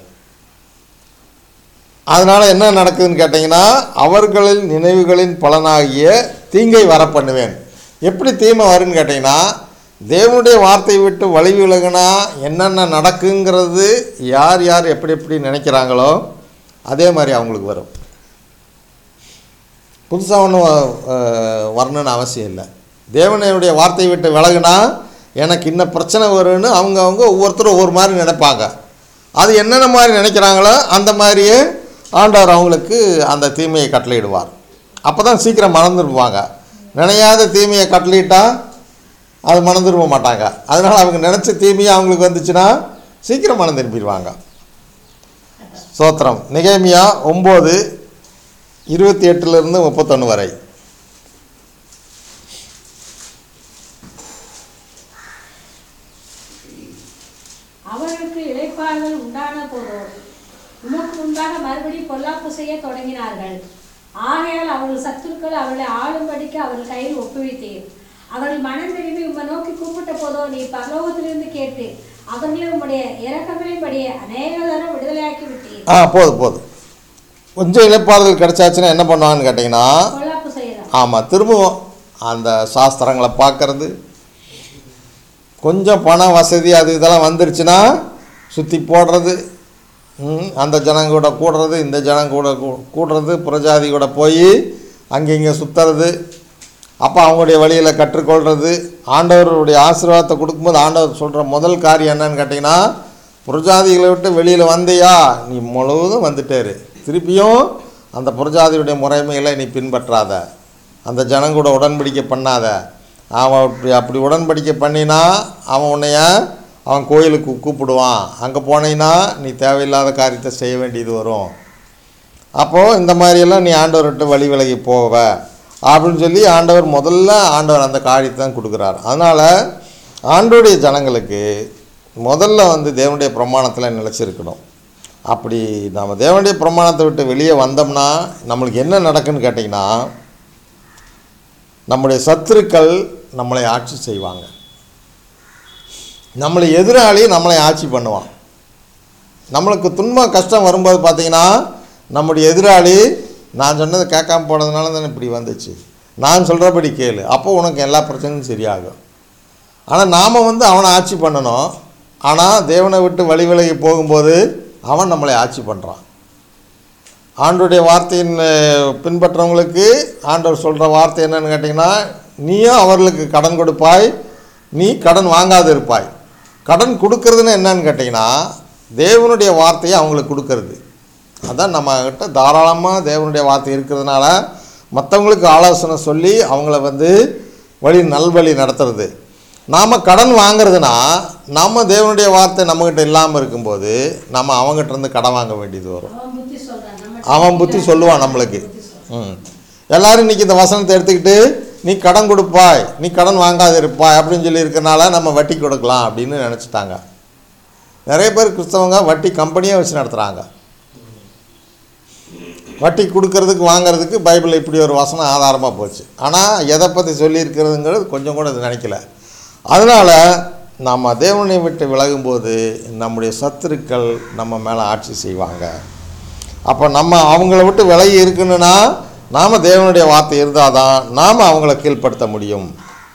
அதனால் என்ன நடக்குதுன்னு கேட்டிங்கன்னா அவர்களின் நினைவுகளின் பலனாகிய தீங்கை வர பண்ணுவேன் எப்படி தீமை வரும்னு கேட்டிங்கன்னா தேவனுடைய வார்த்தையை விட்டு வழி விலகுனா என்னென்ன நடக்குங்கிறது யார் யார் எப்படி எப்படி நினைக்கிறாங்களோ அதே மாதிரி அவங்களுக்கு வரும் புதுசாக ஒன்றும் வரணும்னு அவசியம் இல்லை தேவனுடைய வார்த்தையை விட்டு விலகுனா எனக்கு இன்ன பிரச்சனை வரும்னு அவங்க அவங்க ஒவ்வொருத்தரும் ஒவ்வொரு மாதிரி நினைப்பாங்க அது என்னென்ன மாதிரி நினைக்கிறாங்களோ அந்த மாதிரியே ஆண்டவர் அவங்களுக்கு அந்த தீமையை கட்டளையிடுவார் அப்போ தான் சீக்கிரம் மறந்துடுவாங்க நினையாத தீமையை கட்டளையிட்டா அது மனம் திரும்ப மாட்டாங்க அதனால் அவங்க நினச்ச தீமையை அவங்களுக்கு வந்துச்சுன்னா சீக்கிரம் மனம் திரும்பிடுவாங்க சோத்திரம் நிகேமியா ஒம்பது இருபத்தி எட்டுலேருந்து முப்பத்தொன்று வரை அவர்களுக்கு இளைப்பாறுதல் உண்டான போதோ உமக்கு முன்பாக மறுபடி பொல்லாப்பு செய்ய தொடங்கினார்கள் ஆகையால் அவர்கள் சத்துருக்கள் அவர்களை ஆளும்படிக்கு அவர்கள் கையில் ஒப்புவித்தீர் அவர்கள் மனம் திரும்பி உம்மை நோக்கி கூப்பிட்ட போதோ நீ பரலோகத்திலிருந்து கேட்டு அவர்களை உம்முடைய இறக்கங்களின்படியே அநேக தரம் விடுதலையாக்கி விட்டீர் ஆ போதும் போதும் கொஞ்சம் இழைப்பாறுதல் கிடைச்சாச்சுன்னா என்ன பண்ணுவாங்கன்னு கேட்டிங்கன்னா பொல்லாப்பு செய்யலாம் ஆமாம் திரும்பவும் அந்த சாஸ்திரங்களை பார்க்கறது கொஞ்சம் பண வசதி அது இதெல்லாம் வந்துருச்சுன்னா சுற்றி போடுறது ம், அந்த ஜனங்க கூட கூடுறது இந்த ஜனங்க கூட கூ- கூடுறது புறஜாதி கூட போய் அங்கே இங்கே சுற்றுறது அப்போ அவங்களுடைய வழியில் கற்றுக்கொள்கிறது ஆண்டவருடைய ஆசீர்வாதத்தை கொடுக்கும்போது ஆண்டவர் சொல்கிற முதல் காரியம் என்னன்னு கேட்டிங்கன்னா புறஜாதிகளை விட்டு வெளியில் வந்தியா நீ முழுவதும் வந்துட்டாரு திருப்பியும் அந்த புறஜாதியுடைய முறைமைகளை நீ பின்பற்றாத அந்த ஜனங்க கூட உடன்படிக்கை பண்ணாத அவன் அப்படி அப்படி உடன்படிக்கை பண்ணினா அவன் உன்னைய அவன் கோயிலுக்கு கூப்பிடுவான் அங்கே போனீன்னா நீ தேவையில்லாத காரியத்தை செய்ய வேண்டியது வரும் அப்போது இந்த மாதிரியெல்லாம் நீ ஆண்டவர்கிட்ட வழி விலகி போவ அப்படின்னு சொல்லி ஆண்டவர் முதல்ல ஆண்டவர் அந்த காரியத்தை தான் கொடுக்குறார் அதனால் ஆண்டோடைய ஜனங்களுக்கு முதல்ல வந்து தேவனுடைய பிரமாணத்தில் நிலச்சிருக்கணும் அப்படி நம்ம தேவனுடைய பிரமாணத்தை விட்டு வெளியே வந்தோம்னா நம்மளுக்கு என்ன நடக்குன்னு கேட்டிங்கன்னா நம்முடைய சத்துருக்கள் நம்மளை ஆட்சி செய்வாங்க நம்மளை எதிராளி நம்மளை ஆட்சி பண்ணுவான் நம்மளுக்கு துன்பம் கஷ்டம் வரும்போது பார்த்தீங்கன்னா நம்முடைய எதிராளி நான் சொன்னதை கேட்காம போனதுனால தானே இப்படி வந்துச்சு நான் சொல்கிறபடி கேளு அப்போ உனக்கு எல்லா பிரச்சனையும் சரியாகும் ஆனால் நாம் வந்து அவனை ஆட்சி பண்ணணும் ஆனால் தேவனை விட்டு வழி விலகி போகும்போது அவன் நம்மளை ஆட்சி பண்ணுறான் ஆண்டோடைய வார்த்தையின் அஹ், பின்பற்றவங்களுக்கு ஆண்டவர் சொல்கிற வார்த்தை என்னன்னு கேட்டிங்கன்னா நீயும் அவர்களுக்கு கடன் கொடுப்பாய் நீ கடன் வாங்காது இருப்பாய் கடன் கொடுக்கறதுன்னு என்னன்னு கேட்டிங்கன்னா தேவனுடைய வார்த்தையை அவங்களுக்கு கொடுக்கறது அதான் நம்ம கிட்ட தாராளமாக தேவனுடைய வார்த்தை இருக்கிறதுனால மற்றவங்களுக்கு ஆலோசனை சொல்லி அவங்கள வந்து வழி நல்வழி நடத்துறது நாம் கடன் வாங்குறதுனா நம்ம தேவனுடைய வார்த்தை நம்மக்கிட்ட இல்லாமல் இருக்கும்போது நம்ம அவங்ககிட்ட இருந்து கடன் வாங்க வேண்டியது வரும் அவன் புத்தி சொல்றான் நம்ம அவன் புத்தி சொல்லுவான் நம்மளுக்கு ம் எல்லாரும் இன்னைக்கு இந்த வசனத்தை எடுத்துக்கிட்டு நீ கடன் கொடுப்பாய் நீ கடன் வாங்காது இருப்பாய் அப்படின்னு சொல்லி இருக்கனால நம்ம வட்டி கொடுக்கலாம் அப்படின்னு நினச்சிட்டாங்க நிறைய பேர் கிறிஸ்தவங்க வட்டி கம்பெனியே வச்சு நடத்துகிறாங்க வட்டி கொடுக்கறதுக்கு வாங்குறதுக்கு பைபிளில் இப்படி ஒரு வசனம் ஆதாரமாக போச்சு ஆனால் எதை பற்றி சொல்லியிருக்கிறதுங்கிறது கொஞ்சம் கூட இது நினைக்கல அதனால் நாம் தேவனை விட்டு விலகும்போது நம்முடைய சத்துருக்கள் நம்ம மேலே ஆட்சி செய்வாங்க அப்போ நம்ம அவங்கள விட்டு விலகி இருக்கணும்னா நாம் தேவனுடைய வார்த்தை இருந்தால் தான் நாம் அவங்கள கீழ்ப்படுத்த முடியும்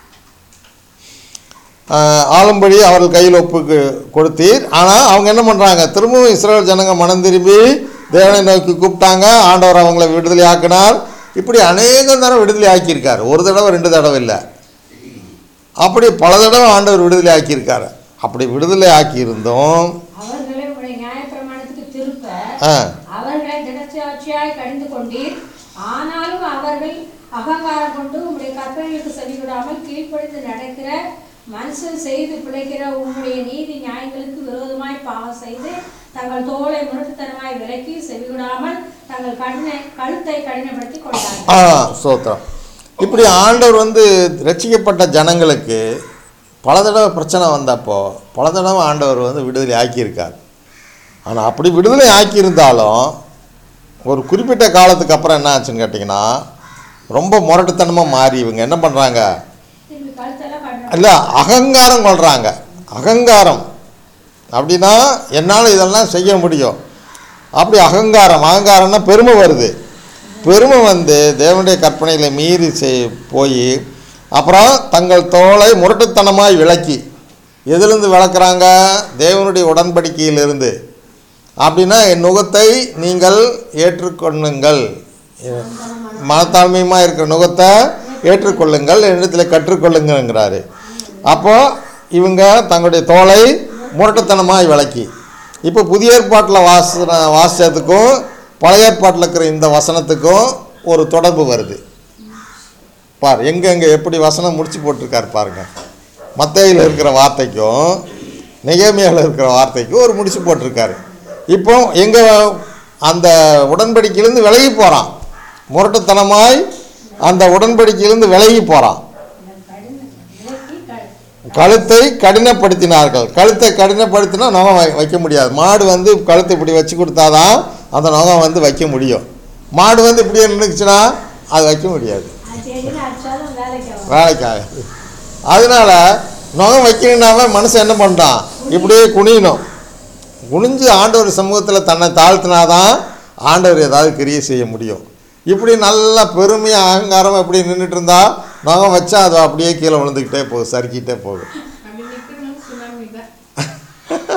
ஆஹ் ஆளும்படி அவர்கள் கையில் ஒப்புக்கு கொடுத்தீர் ஆனால் அவங்க என்ன பண்ணுறாங்க திரும்பவும் இஸ்ரேல் ஜனங்க மனம் திரும்பி தேவனை நோக்கி கூப்பிட்டாங்க ஆண்டவர் அவங்கள விடுதலை ஆக்கினார் இப்படி அநேகம் தடவை விடுதலை ஆக்கியிருக்கார் ஒரு தடவை ரெண்டு தடவை இல்லை அப்படி பல தடவை ஆண்டவர் விடுதலை ஆக்கியிருக்காரு அப்படி விடுதலை ஆக்கியிருந்தோம் அவர்களை உடைய நியாயப்பிரமாணத்துக்கு திருப்ப ஆ அவர்களை திடச்சாட்சியாய் கடிந்து கொண்டீர் ஆனாலும் அவர்கள் அகங்காரம் கொண்டு உம்முடைய கற்பனைகளுக்கு செவிவிடாமல் கீழ்ப்படிந்து நடக்கிற மனுஷன் செய்து பிழைக்கிற உம்முடைய நீதி நியாயங்களுக்கு விரோதமாய் பாவம் செய்து தங்கள் தோலை முரட்டுத்தனமாய் விலக்கி செவிவிடாமல் தங்கள் கடின கழுத்தை கடினப்படுத்தி கொண்டார்கள் ஆ ஸ்தோத்திரம் இப்படி ஆண்டவர் வந்து ரட்சிக்கப்பட்ட ஜனங்களுக்கு பல தடவை பிரச்சனை வந்தப்போ பல தடவை ஆண்டவர் வந்து விடுதலை ஆக்கியிருக்கார் ஆனால் அப்படி விடுதலை ஆக்கியிருந்தாலும் ஒரு குறிப்பிட்ட காலத்துக்கு அப்புறம் என்ன ஆச்சுன்னு கேட்டிங்கன்னா ரொம்ப முரட்டுத்தனமாக மாறி இவங்க என்ன பண்ணுறாங்க திரும்பி கழுத்தெல்லாம் கடின இல்லை அகங்காரம் கொள்கிறாங்க அகங்காரம் அப்படின்னா என்னால் இதெல்லாம் செய்ய முடியும் அப்படி அகங்காரம் அகங்காரம்னா பெருமை வருது பெருமை வந்து தேவனுடைய கற்பனையில் மீறி செய் போய் அப்புறம் தங்கள் தோலை முரட்டுத்தனமாய் விளக்கி எதுலேருந்து விளக்குறாங்க தேவனுடைய உடன்படிக்கையிலிருந்து அப்படின்னா என் நுகத்தை நீங்கள் ஏற்றுக்கொள்ளுங்கள் மனத்தாழ்மையுமா இருக்கிற நுகத்தை ஏற்றுக்கொள்ளுங்கள் என்னிடத்தில் கற்றுக்கொள்ளுங்கிறாரு அப்போ இவங்க தங்களுடைய தோலை முரட்டுத்தனமாய் விளக்கி இப்போ புதிய ஏற்பாட்டில் வாசன வாசித்ததுக்கும் பழைய ஏற்பாட்டில் இருக்கிற இந்த வசனத்துக்கும் ஒரு தொடர்பு வருது பார் எங்கெங்கே எப்படி வசனம் முடிச்சு போட்டிருக்காரு பாருங்க மத்தையில் இருக்கிற வார்த்தைக்கும் நெகேமியாவில் இருக்கிற வார்த்தைக்கும் ஒரு முடிச்சு போட்டிருக்காரு இப்போ எங்கே அந்த உடன்படிக்கையிலேருந்து விலகி போகிறான் முரட்டுத்தனமாய் அந்த உடன்படிக்கையிலேருந்து விலகி போகிறான் கடின விலக்கி க- கழுத்தை கடினப்படுத்தினார்கள் கழுத்தை கடினப்படுத்தினா நகம் வை வைக்க முடியாது மாடு வந்து கழுத்தை இப்படி வச்சு கொடுத்தாதான் அந்த நகம் வந்து வைக்க முடியும் மாடு வந்து இப்படியே நின்றுச்சுன்னா அது வைக்க முடியாது அது சரின்னு அடிச்சாலும் வேலைக்கு ஆகும் வேலைக்காக அதனால நகம் வைக்கணுன்னாவே மனுஷன் என்ன பண்ணுறான் இப்படியே குனியணும் குனிஞ்சு ஆண்டவர் சமூகத்தில் தன்னை தாழ்த்தினாதான் ஆண்டவர் ஏதாவது கிரியை செய்ய முடியும் இப்படி நல்லா பெருமையாக அகங்காரம் இப்படி நின்றுட்டு இருந்தா நகம் வச்சா அது அப்படியே கீழே விழுந்துக்கிட்டே போகும் சறுக்கிட்டே போகும் அப்படி நிற்கணும் சுனாமி தான்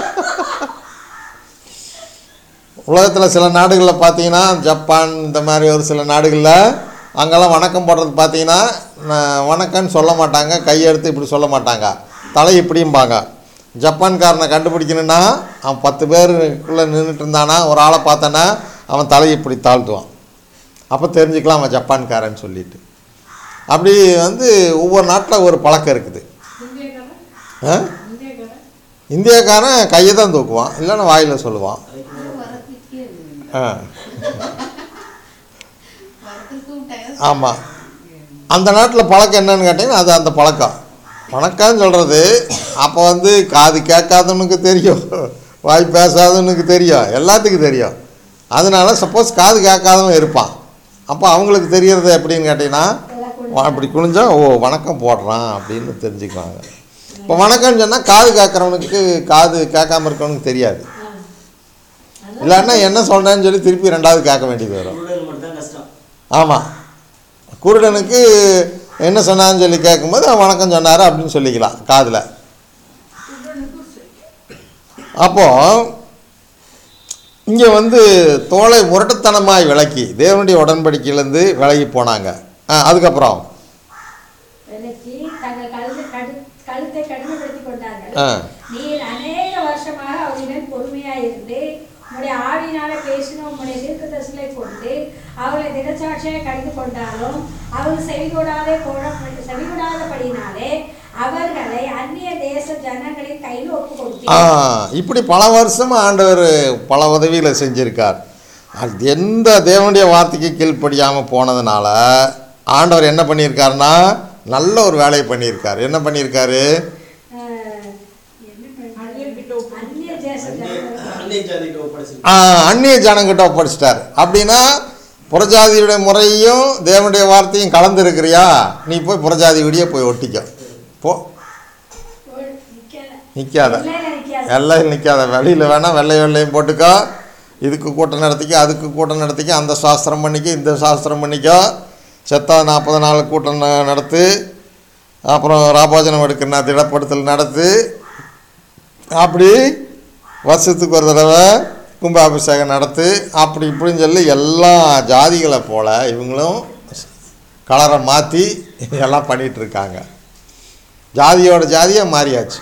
உலகத்தில் சில நாடுகளில் பார்த்தீங்கன்னா ஜப்பான் இந்த மாதிரி ஒரு சில நாடுகளில் அங்கெல்லாம் வணக்கம் போடுறது பார்த்தீங்கன்னா ந- வணக்கம்னு சொல்ல மாட்டாங்க கையெடுத்து இப்படி சொல்ல மாட்டாங்க தலை இப்படிம்பாங்க ஜப்பான்காரனை கண்டுபிடிக்கணுன்னா அவன் பத்து பேருக்குள்ளே நின்றுட்டு இருந்தானா ஒரு ஆளை பார்த்தானா அவன் தலையை இப்படி தாழ்த்துவான் அப்போ தெரிஞ்சுக்கலாம் அவன் ஜப்பான்காரன்னு சொல்லிட்டு அப்படி வந்து ஒவ்வொரு நாட்டில் ஒரு பழக்கம் இருக்குது இந்தியக்காரன் ஆ? இந்தியக்காரன் இந்தியாக்காரன் கையை தான் தூக்குவான் இல்லைன்னா வாயில் சொல்லுவான் ஆ ஆமாம் அந்த நாட்டில் பழக்கம் என்னன்னு கேட்டிங்கன்னா அது அந்த பழக்கம் வணக்கம்னு சொல்கிறது அப்போ வந்து காது கேட்காதவனுக்கு தெரியும் வாய் பேசாதவனுக்கு தெரியும் எல்லாத்துக்கும் தெரியும் அதனால சப்போஸ் காது கேட்காதவன் இருப்பான் அப்போ அவங்களுக்கு தெரியறது எப்படின்னு கேட்டிங்கன்னா வா- அப்படி குனிஞ்சா ஓ வணக்கம் போடுறான் அப்படின்னு தெரிஞ்சுக்குவாங்க இப்போ வணக்கம்னு சொன்னால் காது கேட்குறவனுக்கு காது கேட்காம இருக்கவனுக்கு தெரியாது இல்லைன்னா என்ன சொல்கிறேன்னு சொல்லி திருப்பி ரெண்டாவது கேட்க வேண்டியது வரும் குருடன் மட்டும் தான் கஷ்டம் ஆமாம் குருடனுக்கு என்ன சொன்னான்னு சொல்லி கேட்கும்போது அவன் வணக்கம் சொன்னார் அப்படின்னு சொல்லிக்கலாம் காதில் அப்போது இங்கே வந்து தோலை முரட்டுத்தனமாய் விளக்கி தேவனுடைய உடன்படிக்கையிலேருந்து விலகி போனாங்க ஆ அதுக்கப்புறம் விலக்கி தங்கள் கழுத்தை கடு கழுத்தை கடினப்படுத்திக் கொண்டார்கள் ஆ நீர் அநேக வருஷமாக அவரிடம் பொறுமையாய் இருந்து உம்முடைய ஆவியினால பேசின உம்முடைய தீர்க்கதரிசிகளை கொண்டு அவளை தினச்சாட்சியாய் கடிந்து கொண்டாலும் அவர்கள் செவிகூடாதே போன செவிகூடாதபடினாலே அவர்களை அந்நிய தேச ஜனங்களின் கையில் ஒப்பு ஆ கொடுத்தீர் இப்படி பல வருஷமாக ஆண்டவர் பல உதவிகளை செஞ்சுருக்கார் அது எந்த தேவனுடைய வார்த்தைக்கு கீழ்ப்படியாமல் போனதுனால ஆண்டவர் என்ன பண்ணியிருக்காருன்னா நல்ல ஒரு வேலையை பண்ணியிருக்கார் என்ன பண்ணியிருக்காரு அஹ், அந்நியர்கிட்ட ஒப்பு- அந்நிய தேச ஜனங்கள் அன்னை ஜாதிக்கு ஒப்படைச்சு ஆ, அந்நிய ஜனங்கிட்ட ஒப்படைச்சிட்டார் அப்படின்னா புறஜாதியுடைய முறையும் தேவனுடைய வார்த்தையும் கலந்து இருக்கிறியா நீ போய் புறஜாதி விடிய போய் ஒட்டிக்கோ போ நிக்கல நிற்காத எல்லையில நிக்காது. எல்லையில் நிற்காத வெளியில் வேணால் வெள்ளை வெள்ளையும் போட்டுக்கோ இதுக்கு கூட்டம் நடத்திக்க அதுக்கு கூட்டம் நடத்திக்க அந்த சாஸ்திரம் பண்ணிக்க இந்த சாஸ்திரம் பண்ணிக்கோ செத்தா நாற்பது நாள் கூட்டம் ந- நடத்து அப்புறம் ராபோஜனம் எடுக்கிற திடப்படுத்தல் நடத்து அப்படி வருஷத்துக்கு ஒரு தடவை கும்பாபிஷேகம் நடத்து அப்படி இப்படின்னு சொல்லி எல்லா ஜாதிகளை போல் இவங்களும் கலரை மாற்றி எல்லாம் பண்ணிகிட்டு இருக்காங்க ஜாதியோட ஜாதியாக மாறியாச்சு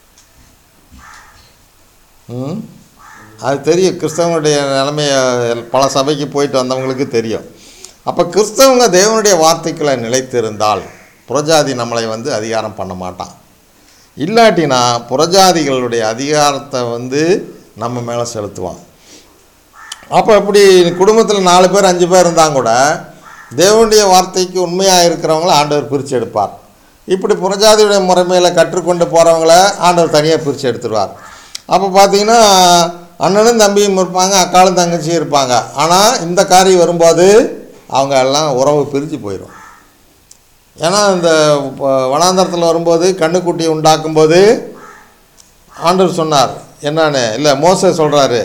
ம் அது தெரியும் கிறிஸ்தவனுடைய நிலைமைய பல சபைக்கு போயிட்டு வந்தவங்களுக்கு தெரியும் அப்போ கிறிஸ்தவங்க தேவனுடைய வார்த்தைக்குள்ள நிலைத்திருந்தால் புறஜாதி நம்மளை வந்து அதிகாரம் பண்ண மாட்டான் இல்லாட்டினா புறஜாதிகளுடைய அதிகாரத்தை வந்து நம்ம மேலே செலுத்துவான் அப்போ இப்படி குடும்பத்தில் நாலு பேர் அஞ்சு பேர் இருந்தால் கூட தேவனுடைய வார்த்தைக்கு உண்மையாக இருக்கிறவங்கள ஆண்டவர் பிரித்து எடுப்பார் இப்படி புறஜாதியுடைய முறைமையில் கற்றுக்கொண்டு போகிறவங்கள ஆண்டவர் தனியாக பிரித்து எடுத்துருவார் அப்போ பார்த்தீங்கன்னா அண்ணனும் தம்பியும் இருப்பாங்க அக்காலும் தங்கச்சியும் இருப்பாங்க ஆனால் இந்த காரியம் வரும்போது அவங்க எல்லாம் உறவு பிரிஞ்சு போயிடும் ஏன்னா இந்த ப- வனாந்தரத்தில் வரும்போது கண்ணுக்குட்டியை உண்டாக்கும்போது ஆண்டவர் சொன்னார் என்னன்னு இல்லை மோச சொல்கிறாரு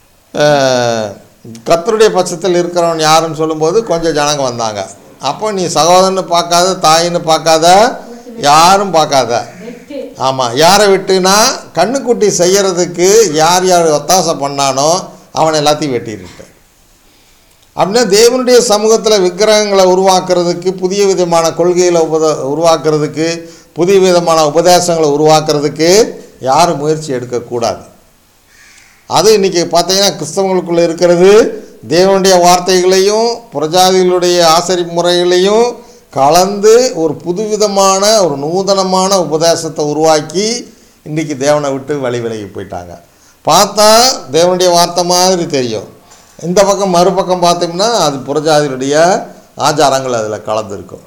கத்தருடைய பட்சத்தில் இருக்கிறவன் யாருன்னு சொல்லும்போது கொஞ்சம் ஜனங்க வந்தாங்க அப்போ நீ சகோதரன்னு பார்க்காத தாயின்னு பார்க்காத யாரும் பார்க்காத வெட்டு ஆமாம் யாரை விட்டுனா கண்ணுக்குட்டி செய்யறதுக்கு யார் யார் ஒத்தாசை பண்ணானோ அவனை எல்லாத்தையும் வெட்டிட்டு அப்படின்னா தேவனுடைய சமூகத்தில் விக்கிரகங்களை உருவாக்குறதுக்கு புதிய விதமான கொள்கைகளை உபத உருவாக்குறதுக்கு புதிய விதமான உபதேசங்களை உருவாக்குறதுக்கு யாரும் முயற்சி எடுக்கக்கூடாது அது இன்றைக்கி பார்த்தீங்கன்னா கிறிஸ்தவங்களுக்குள்ள இருக்கிறது தேவனுடைய வார்த்தைகளையும் பிரஜாதிகளுடைய ஆசரி முறைகளையும் கலந்து ஒரு புதுவிதமான ஒரு நூதனமான உபதேசத்தை உருவாக்கி இன்றைக்கி தேவனை விட்டு வழி விலகி போயிட்டாங்க பார்த்தா தேவனுடைய வார்த்தை மாதிரி தெரியும் இந்த பக்கம் மறுபக்கம் பார்த்தோம்னா அது புறஜாதிகளுடைய ஆச்சாரங்கள் அதில் கலந்துருக்கும்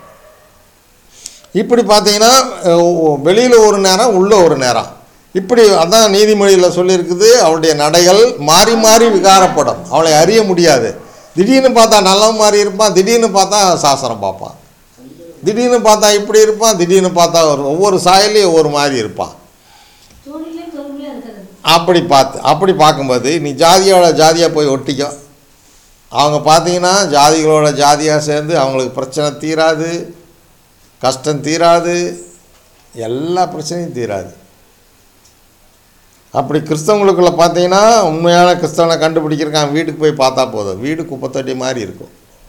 இப்படி பார்த்தீங்கன்னா வெளியில் ஒரு நேரம் உள்ள ஒரு நேரம் இப்படி அதான் நீதிமொழியில் சொல்லியிருக்குது அவளுடைய நடைகள் மாறி மாறி விகாரப்படும் அவளை அறிய முடியாது திடீர்னு பார்த்தா நல்லவன் மாதிரி இருப்பான் திடீர்னு பார்த்தா சாஸ்திரம் பார்ப்பான் திடீர்னு பார்த்தா இப்படி இருப்பான் திடீர்னு பார்த்தா ஒரு ஒவ்வொரு சாயலையும் ஒவ்வொரு மாதிரி இருப்பான் தூணிலே தூணிலே இருக்கிறது அப்படி பார்த்து அப்படி பார்க்கும்போது நீ ஜாதியோட ஜாதியாக போய் ஒட்டிக்கோ அவங்க பார்த்தீங்கன்னா ஜாதிகளோட ஜாதியாக சேர்ந்து அவங்களுக்கு பிரச்சனை தீராது கஷ்டம் தீராது எல்லா பிரச்சனையும் தீராது அப்படி கிறிஸ்தவங்களுக்குள்ள பார்த்தீங்கன்னா உண்மையான கிறிஸ்தவனை கண்டுபிடிக்கிறக்கான் வீட்டுக்கு போய் பார்த்தா போதும் வீடு குப்பத்தொட்டி மாதிரி இருக்கும்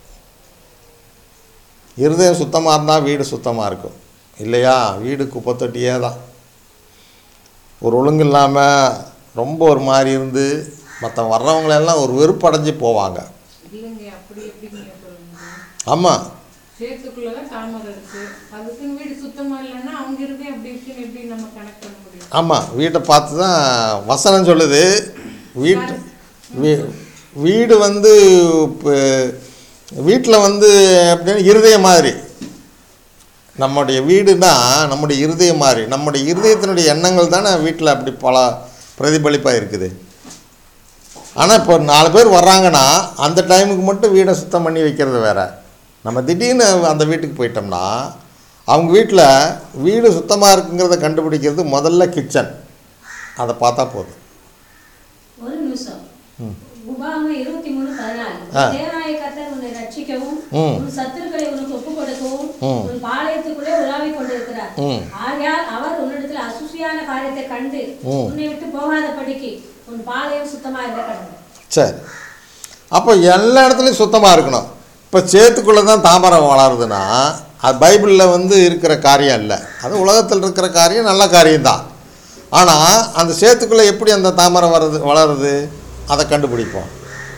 இருதயம் சுத்தமாக இருந்தால் வீடு சுத்தமாக இருக்கும் இல்லையா வீடு குப்பத்தொட்டியே தான் ஒரு ஒழுங்கு இல்லாமல் ரொம்ப ஒரு மாதிரி இருந்து மற்ற வர்றவங்களெல்லாம் ஒரு வெறுப்படைஞ்சு போவாங்க இல்லைங்க அப்படி எப்படிங்க சொல்லுங்க ஆமாம் சேத்துக்குள்ளதான் தாமரை இருக்கு அதுக்குன்னு வீடு சுத்தமா இல்லைன்னா அவங்க இருக்கு எப்படி இருக்குன்னு எப்படி நம்ம கனெக்ட் பண்ண முடியும் ஆமாம் வீட்டை பார்த்து தான் வசனம் சொல்லுது வீட்டு வீ வீடு வந்து வீட்டில் வந்து எப்படின்னா இருதயம் மாதிரி நம்முடைய வீடுனா நம்முடைய இருதயம் மாதிரி நம்முடைய இருதயத்தினுடைய எண்ணங்கள் தானே வீட்டில் அப்படி பல பிரதிபலிப்பாக இருக்குது ஆனால் இப்போ நாலு பேர் வர்றாங்கன்னா அந்த டைமுக்கு மட்டும் வீடை சுத்தம் பண்ணி வைக்கிறது வேற நம்ம திடீர்னு அந்த வீட்டுக்கு போயிட்டோம்னா அவங்க வீட்டில் வீடு சுத்தமாக இருக்குங்கிறத கண்டுபிடிக்கிறது முதல்ல கிச்சன் அதை பார்த்தா போதும் ஒரு நிமிஷம் உபாகமம் இருபத்தி மூணு பதினாலு ஆ. தேவனாய கர்த்தர் உன்னை ரட்சிக்கவும் ம். உன் சத்துருக்களை உனக்கு ஒப்புக் கொடுக்கவும் ம். உன் பாளையத்துக்குள்ளே உலாவிக் கொண்டிருக்கிறார் ம். ஆகையால் அவர் உன்னிடத்தில் அசுசியான காரியத்தை கண்டு ம். உன்னை விட்டு போகாதபடிக்கு உன் பாளையம் சுத்தமா இருக்க கடவுள் சரி அப்போ எல்லா இடத்துலையும் சுத்தமாக இருக்கணும் இப்போ சேத்துக்குள்ளே தான் தாமரம் வளருதுன்னா அது பைபிளில் வந்து இருக்கிற காரியம் இல்லை அது உலகத்தில் இருக்கிற காரியம் நல்ல காரியம்தான் ஆனால் அந்த சேத்துக்குள்ளே எப்படி அந்த தாமரை வருது வளருது அதை கண்டுபிடிப்போம்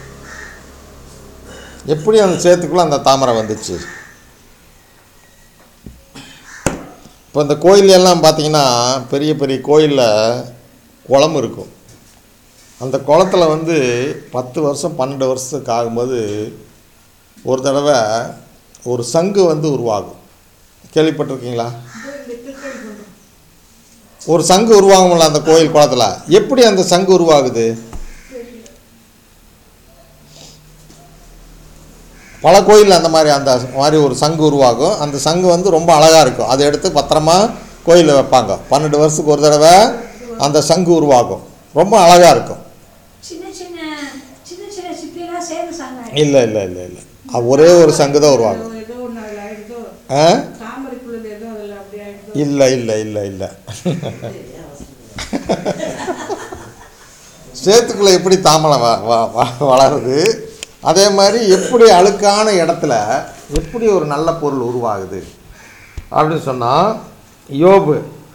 எப்படி அந்த சேத்துக்குள்ளே அந்த தாமரை வந்துச்சு இப்போ இந்த கோயில் எல்லாம் பார்த்தீங்கன்னா பெரிய பெரிய கோயிலில் குளம் இருக்கும் அந்த குளத்துல வந்து பத்து வருஷம் பன்னெண்டு வருஷத்துக்கு ஆகும்போது ஒரு தடவை ஒரு சங்கு வந்து உருவாகும் கேள்விப்பட்டிருக்கீங்களா ஒரு சங்கு உருவாகும்ல அந்த கோயில் குளத்துல எப்படி அந்த சங்கு உருவாகுது பல கோயிலில் அந்த மாதிரி அந்த மாதிரி ஒரு சங்கு உருவாகும் அந்த சங்கு வந்து ரொம்ப அழகாக இருக்கும் அதை எடுத்து பத்திரமா கோயிலில் வைப்பாங்க பன்னெண்டு வருஷத்துக்கு ஒரு தடவை அந்த சங்கு உருவாகும் ரொம்ப அழகாக இருக்கும் சின்ன சின்ன சின்ன சின்ன சிப்பிலாம் சேர்ந்து சாங்க இல்லை இல்லை இல்லை இல்லை அது ஒரே ஒரு சங்கு தான் உருவாகும் ஏதோ ஒன்று அதில் ஆயிடுதோ ஆ தாமரைக்குள்ளது ஏதோ அதில் அப்படி ஆயிடுதோ இல்லை இல்லை இல்லை இல்லை சேத்துக்குள்ளே எப்படி தாமரை வ வ- வ- வளருது அதே மாதிரி எப்படி அழுக்கான இடத்துல எப்படி ஒரு நல்ல பொருள் உருவாகுது அப்படின்னு சொன்னால் யோபு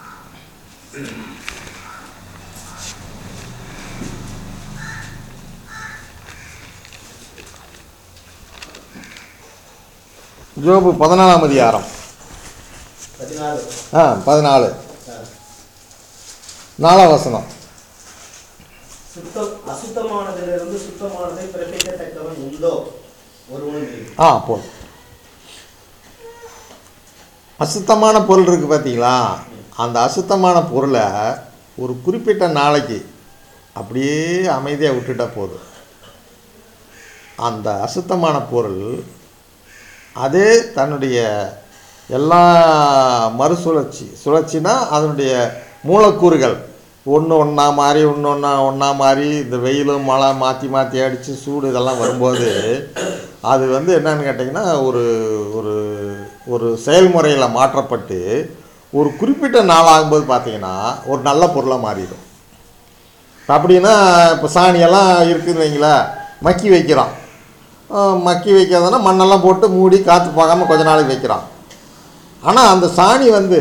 யோபு பதினாலாம் அதிகாரம் பதினாலு ஆ பதினாலு நாலாம் வசனம் சுத்தம் அசுத்தமானதிலிருந்து சுத்தமானதை பிறப்பிக்கத்தக்கவன் உண்டோ ஒருவனும் இல்லை ஆ போதும் அசுத்தமான பொருள் இருக்குது பார்த்தீங்களா அந்த அசுத்தமான பொருளை ஒரு குறிப்பிட்ட நாளைக்கு அப்படியே அமைதியாக விட்டுட்டா போதும் அந்த அசுத்தமான பொருள் அதே தன்னுடைய எல்லா மறுசுழற்சி சுழற்சினா அதனுடைய மூலக்கூறுகள் ஒன்று ஒன்றா மாறி ஒன்று ஒன்றா ஒன்றா மாறி இந்த வெயிலும் மழை மாற்றி மாற்றி அடித்து சூடு இதெல்லாம் வரும்போது அது வந்து என்னன்னு கேட்டிங்கன்னா ஒரு ஒரு ஒரு செயல்முறையில் மாற்றப்பட்டு ஒரு குறிப்பிட்ட நாள் ஆகும்போது பார்த்தீங்கன்னா ஒரு நல்ல பொருளாக மாறிடும் இப்ப அப்படின்னா இப்போ சாணியெல்லாம் இருக்குதுன்னு வைங்களேன் மக்கி வைக்கிறோம் அஹ் மக்கி வைக்கிறதுனா மண்ணெல்லாம் போட்டு மூடி காற்று போகாமல் கொஞ்ச நாளைக்கு வைக்கிறான் ஆனால் அந்த சாணி வந்து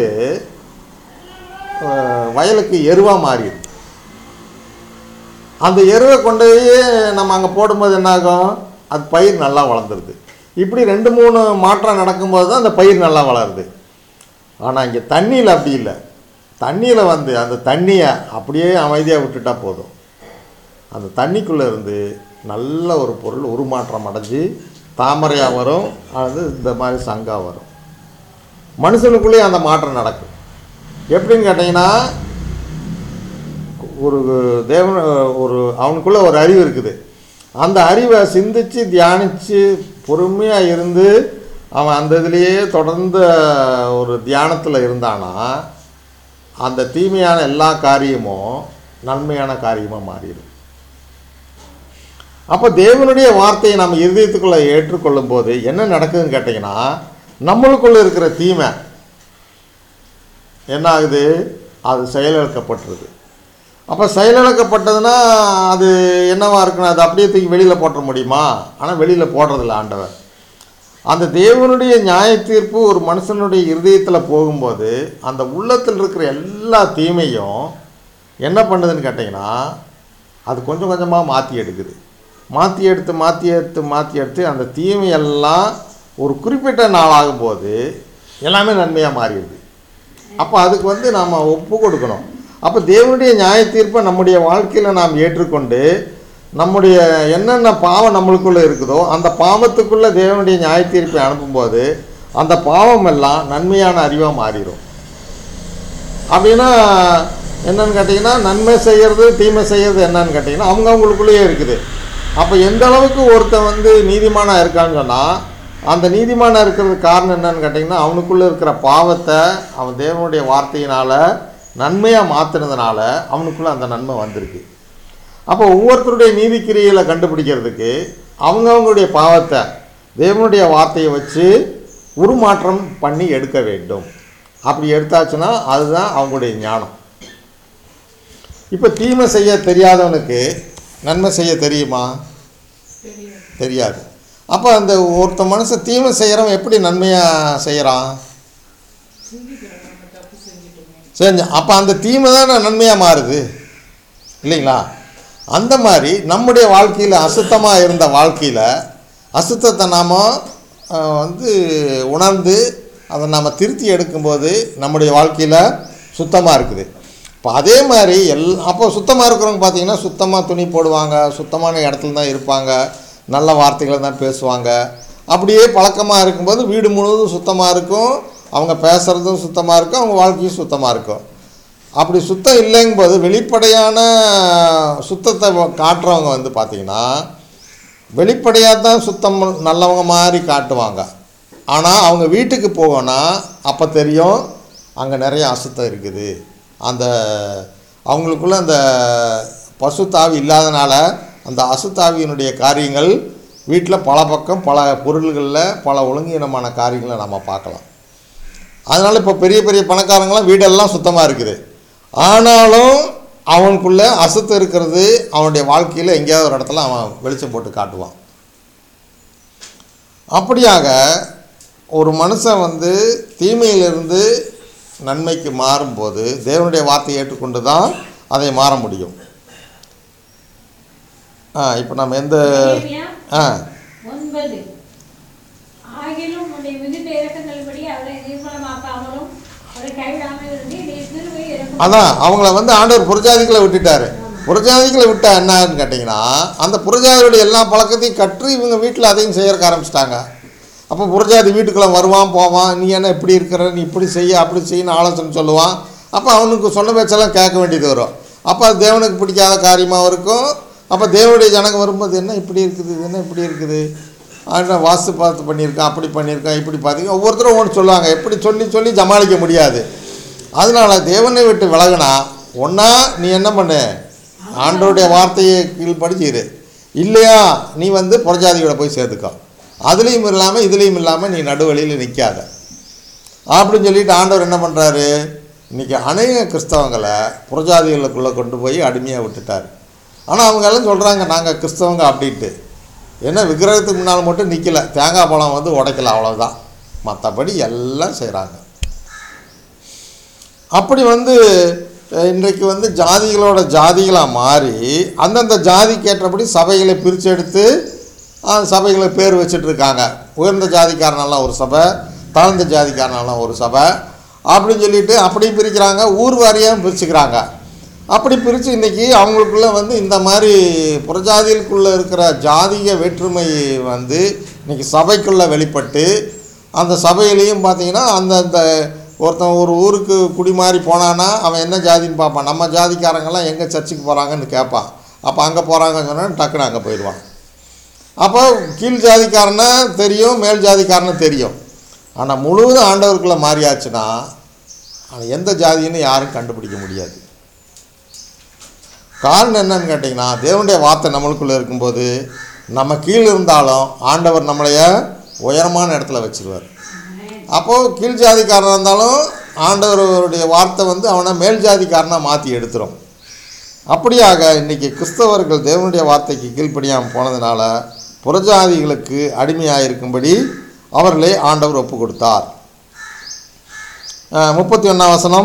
அஹ், வயலுக்கு எருவாக மாறிடும் அந்த எருவை கொண்டு போய் நம்ம அங்கே போடும்போது என்னாகும் அது பயிர் நல்லா வளர்ந்துருது இப்படி ரெண்டு மூணு மாற்றம் நடக்கும்போது தான் அந்த பயிர் நல்லா வளருது ஆனால் இங்கே தண்ணியில் அப்படி இல்லை தண்ணியில் வந்து அந்த தண்ணியை அப்படியே அமைதியாக விட்டுட்டா போதும் அந்த தண்ணிக்குள்ளே இருந்து நல்ல ஒரு பொருள் உருமாற்றம் அடைஞ்சு தாமரையாக வரும் அது இந்த மாதிரி சங்கா வரும் மனுஷனுக்குள்ளேயே அந்த மாற்றம் நடக்கும் எப்படின்னு கேட்டிங்கன்னா ஒரு தேவன் ஒரு அவனுக்குள்ள ஒரு அறிவு இருக்குது அந்த அறிவை சிந்திச்சு தியானித்து பொறுமையாக இருந்து அவன் அந்த இதுலேயே தொடர்ந்து ஒரு தியானத்தில் இருந்தானா அந்த தீமையான எல்லா காரியமும் நன்மையான காரியமாக மாறிடும் அப்போ தேவனுடைய வார்த்தையை நம்ம இருதயத்துக்குள்ளே ஏற்றுக்கொள்ளும் போது என்ன நடக்குதுன்னு கேட்டிங்கன்னா நம்மளுக்குள்ளே இருக்கிற தீமை என்ன ஆகுது அது செயலிழக்கப்பட்டுருது அப்போ செயலிழக்கப்பட்டதுன்னா அது என்னவா இருக்குன்னா அது அப்படியே தூக்கி வெளியில் போட்டுற முடியுமா ஆனால் வெளியில் போடுறதில்ல ஆண்டவர் அந்த தேவனுடைய நியாய தீர்ப்பு ஒரு மனுஷனுடைய இருதயத்தில் போகும்போது அந்த உள்ளத்தில் இருக்கிற எல்லா தீமையும் என்ன பண்ணுதுன்னு கேட்டிங்கன்னா அது கொஞ்சம் கொஞ்சமாக மாற்றி எடுக்குது மாற்றி எடுத்து மாற்றி எடுத்து மாற்றி எடுத்து அந்த தீமையெல்லாம் ஒரு குறிப்பிட்ட நாள் ஆகும்போது எல்லாமே நன்மையாக மாறிடுது அப்போ அதுக்கு வந்து நாம் ஒப்பு கொடுக்கணும் அப்போ தேவனுடைய நியாய தீர்ப்பை நம்முடைய வாழ்க்கையில் நாம் ஏற்றுக்கொண்டு நம்முடைய என்னென்ன பாவம் நம்மளுக்குள்ளே இருக்குதோ அந்த பாவத்துக்குள்ளே தேவனுடைய நியாய தீர்ப்பை அனுப்பும்போது அந்த பாவம் எல்லாம் நன்மையான அறிவாக மாறிடும் அப்படின்னா என்னன்னு கேட்டிங்கன்னா நன்மை செய்கிறது தீமை செய்கிறது என்னன்னு கேட்டிங்கன்னா அவங்க அவங்களுக்குள்ளேயே இருக்குது அப்போ எந்த அளவுக்கு ஒருத்தன் வந்து நீதிமானாக இருக்கான்னு சொன்னால் அந்த நீதிமானாக இருக்கிறதுக்கு காரணம் என்னன்னு கேட்டிங்கன்னா அவனுக்குள்ளே இருக்கிற பாவத்தை அவன் தேவனுடைய வார்த்தையினால் நன்மையாக மாற்றினதுனால அவனுக்குள்ளே அந்த நன்மை வந்திருக்கு அப்போ ஒவ்வொருத்தருடைய நீதிக்கிரிகளை கண்டுபிடிக்கிறதுக்கு அவங்கவங்களுடைய பாவத்தை தேவனுடைய வார்த்தையை வச்சு உருமாற்றம் பண்ணி எடுக்க வேண்டும் அப்படி எடுத்தாச்சுன்னா அதுதான் அவங்களுடைய ஞானம் இப்போ தீமை செய்ய தெரியாதவனுக்கு நன்மை செய்ய தெரியுமா தெரியும் தெரியாது அப்போ அந்த ஒருத்த மனுஷன் தீமை செய்கிறவன் எப்படி நன்மையாக செய்கிறான் சிந்திக்கிறோம் நம்ம தப்பு செஞ்சுட்டோமே செஞ்ச அப்போ அந்த தீமை தான் நன்மையாக மாறுது இல்லைங்களா அந்த மாதிரி நம்முடைய வாழ்க்கையில் அசுத்தமாக இருந்த வாழ்க்கையில் அசுத்தத்தை நாம் வந்து உணர்ந்து அதை நாம் திருத்தி எடுக்கும்போது நம்முடைய வாழ்க்கையில் சுத்தமாக இருக்குது இப்போ அதே மாதிரி எல் அப்போ சுத்தமாக இருக்கிறவங்க பார்த்தீங்கன்னா சுத்தமாக துணி போடுவாங்க சுத்தமான இடத்துல தான் இருப்பாங்க நல்ல வார்த்தைகளை தான் பேசுவாங்க அப்படியே பழக்கமாக இருக்கும்போது வீடு முழுவதும் சுத்தமாக இருக்கும் அவங்க பேசுகிறதும் சுத்தமாக இருக்கும் அவங்க வாழ்க்கையும் சுத்தமாக இருக்கும் அப்படி சுத்தம் இல்லைங்கும்போது வெளிப்படையான சுத்தத்தை வ- காட்டுறவங்க வந்து பார்த்திங்கன்னா வெளிப்படையாக தான் சுத்தம் நல்லவங்க மாதிரி காட்டுவாங்க ஆனால் அவங்க வீட்டுக்கு போகணும்னா அப்போ தெரியும் அங்கே நிறைய அசுத்தம் இருக்குது அந்த அவங்களுக்குள்ள அந்த பசுத்தாவி இல்லாதனால அந்த அசுத்தாவியினுடைய காரியங்கள் வீட்டில் பல பக்கம் பல பொருள்களில் பல ஒழுங்கீனமான காரியங்களை நம்ம பார்க்கலாம் அதனால் இப்போ பெரிய பெரிய பணக்காரங்களாம் வீடெல்லாம் சுத்தமாக இருக்குது ஆனாலும் அவனுக்குள்ள அசுத்தம் இருக்கிறது அவனுடைய வாழ்க்கையில் எங்கேயாவது ஒரு இடத்துல அவன் வெளிச்சம் போட்டு காட்டுவான் அப்படியாக ஒரு மனுஷன் வந்து தீமையிலிருந்து நன்மைக்கு மாறும்போது தேவனுடைய வார்த்தையை ஏற்றுக்கொண்டு தான் அதை மாற முடியும் ஆ இப்போ நம்ம எந்த நெகேமியா ஆ ஒன்பது ஆகிலும் உன்னுடைய மிகுந்த இறக்கங்களின்படி அவரை நிர்மலமாக்காமலும் அவரை கைவிடாமல் இருந்து நீ திருவை இறக்கும் அதான் அவங்கள வந்து ஆண்டவர் புறஜாதிகளை விட்டுட்டாரு புறஜாதிகளை விட்டா என்னன்னு கேட்டிங்கன்னா அந்த புறஜாதிகளுடைய எல்லா பழக்கத்தையும் கற்று இவங்க வீட்டில் அதையும் செய்யறக்க ஆரம்பிச்சிட்டாங்க அப்போ புறஜாதி வீட்டுக்குள்ளே வருவான் போவான் நீ என்ன இப்படி இருக்கிற நீ இப்படி செய்ய அப்படி செய்யன்னு ஆலோசனை சொல்லுவான் அப்போ அவனுக்கு சொன்ன பேச்செல்லாம் கேட்க வேண்டியது வரும் அப்போ அது தேவனுக்கு பிடிக்காத காரியமாக இருக்கும் அப்போ தேவனுடைய ஜனங்க வரும்போது என்ன இப்படி இருக்குது இது என்ன இப்படி இருக்குது ஆனால் வாஸ்து பார்த்து பண்ணியிருக்கான் அப்படி பண்ணியிருக்கான் இப்படி பார்த்தீங்க ஒவ்வொருத்தரும் ஒன்று சொல்லுவாங்க எப்படி சொல்லி சொல்லி சமாளிக்க முடியாது அதனால தேவனை விட்டு விலகுனா ஒன்றா நீ என்ன பண்ணு ஆண்டவருடைய வார்த்தையை கீழ்படிச்சிரு இல்லையா நீ வந்து புறஜாதியோட போய் சேர்த்துக்கோ அதுலேயும் இல்லாமல் இதுலேயும் இல்லாமல் நீ நடுவழியில் நிற்காத அப்படின்னு சொல்லிட்டு ஆண்டவர் என்ன பண்ணுறாரு இன்றைக்கி அநேக கிறிஸ்தவங்களை புறஜாதிகளுக்குள்ளே கொண்டு போய் அடிமையாக விட்டுட்டார் ஆனால் அவங்க எல்லாம் சொல்கிறாங்க நாங்கள் கிறிஸ்தவங்க அப்படின்ட்டு ஏன்னா விக்கிரகத்துக்கு முன்னால் மட்டும் நிற்கல தேங்காய் பழம் வந்து உடைக்கல அவ்வளோதான் மற்றபடி எல்லாம் செய்கிறாங்க அப்படி வந்து அஹ், இன்றைக்கு வந்து ஜாதிகளோட ஜாதிகளாக மாறி அந்தந்த ஜாதிக்கு ஏற்றபடி சபைகளை பிரிச்செடுத்து அந்த சபைகளை பேர் வச்சுட்டு இருக்காங்க உயர்ந்த ஜாதிக்காரனெல்லாம் ஒரு சபை தாழ்ந்த ஜாதிக்காரனெல்லாம் ஒரு சபை அப்படின்னு சொல்லிட்டு அப்படி பிரிக்கிறாங்க ஊர் வாரியாக பிரிச்சுக்கிறாங்க அப்படி பிரித்து இன்றைக்கி அவங்களுக்குள்ள வந்து இந்த மாதிரி புறஜாதிகளுக்குள்ளே இருக்கிற ஜாதிக வேற்றுமை வந்து இன்றைக்கி சபைக்குள்ளே வெளிப்பட்டு அந்த சபையிலையும் பார்த்தீங்கன்னா அந்தந்த ஒருத்தன் ஒரு ஊருக்கு குடிமாறி போனான்னா அவன் என்ன ஜாதின்னு பார்ப்பான் நம்ம ஜாதிக்காரங்கெல்லாம் எங்கே சர்ச்சுக்கு போகிறாங்கன்னு கேட்பான் அப்போ அங்கே போகிறாங்கன்னு சொன்னால் டக்குன்னு அங்கே போயிடுவான் அப்போ கீழ் ஜாதிக்காரனை தெரியும் மேல் ஜாதிக்காரனை தெரியும் ஆனால் முழுவதும் ஆண்டவருக்குள்ளே மாறியாச்சுன்னா அவன் எந்த ஜாதின்னு யாரும் கண்டுபிடிக்க முடியாது காரணம் என்னன்னு கேட்டிங்கன்னா தேவனுடைய வார்த்தை நம்மளுக்குள்ளே இருக்கும்போது நம்ம கீழே இருந்தாலும் ஆண்டவர் நம்மளைய உயரமான இடத்துல வச்சிருவார் அப்போது கீழ் ஜாதிக்காரனாக இருந்தாலும் ஆண்டவருடைய வார்த்தை வந்து அவனை மேல் ஜாதிக்காரனாக மாற்றி எடுத்துரும் அப்படியாக இன்றைக்கி கிறிஸ்தவர்கள் தேவனுடைய வார்த்தைக்கு கீழ்ப்படியாமல் போனதுனால புறஜாதிகளுக்கு அடிமையாக இருக்கும்படி அவர்களே ஆண்டவர் ஒப்பு கொடுத்தார் முப்பத்தி ஒன்றாம் வசனம்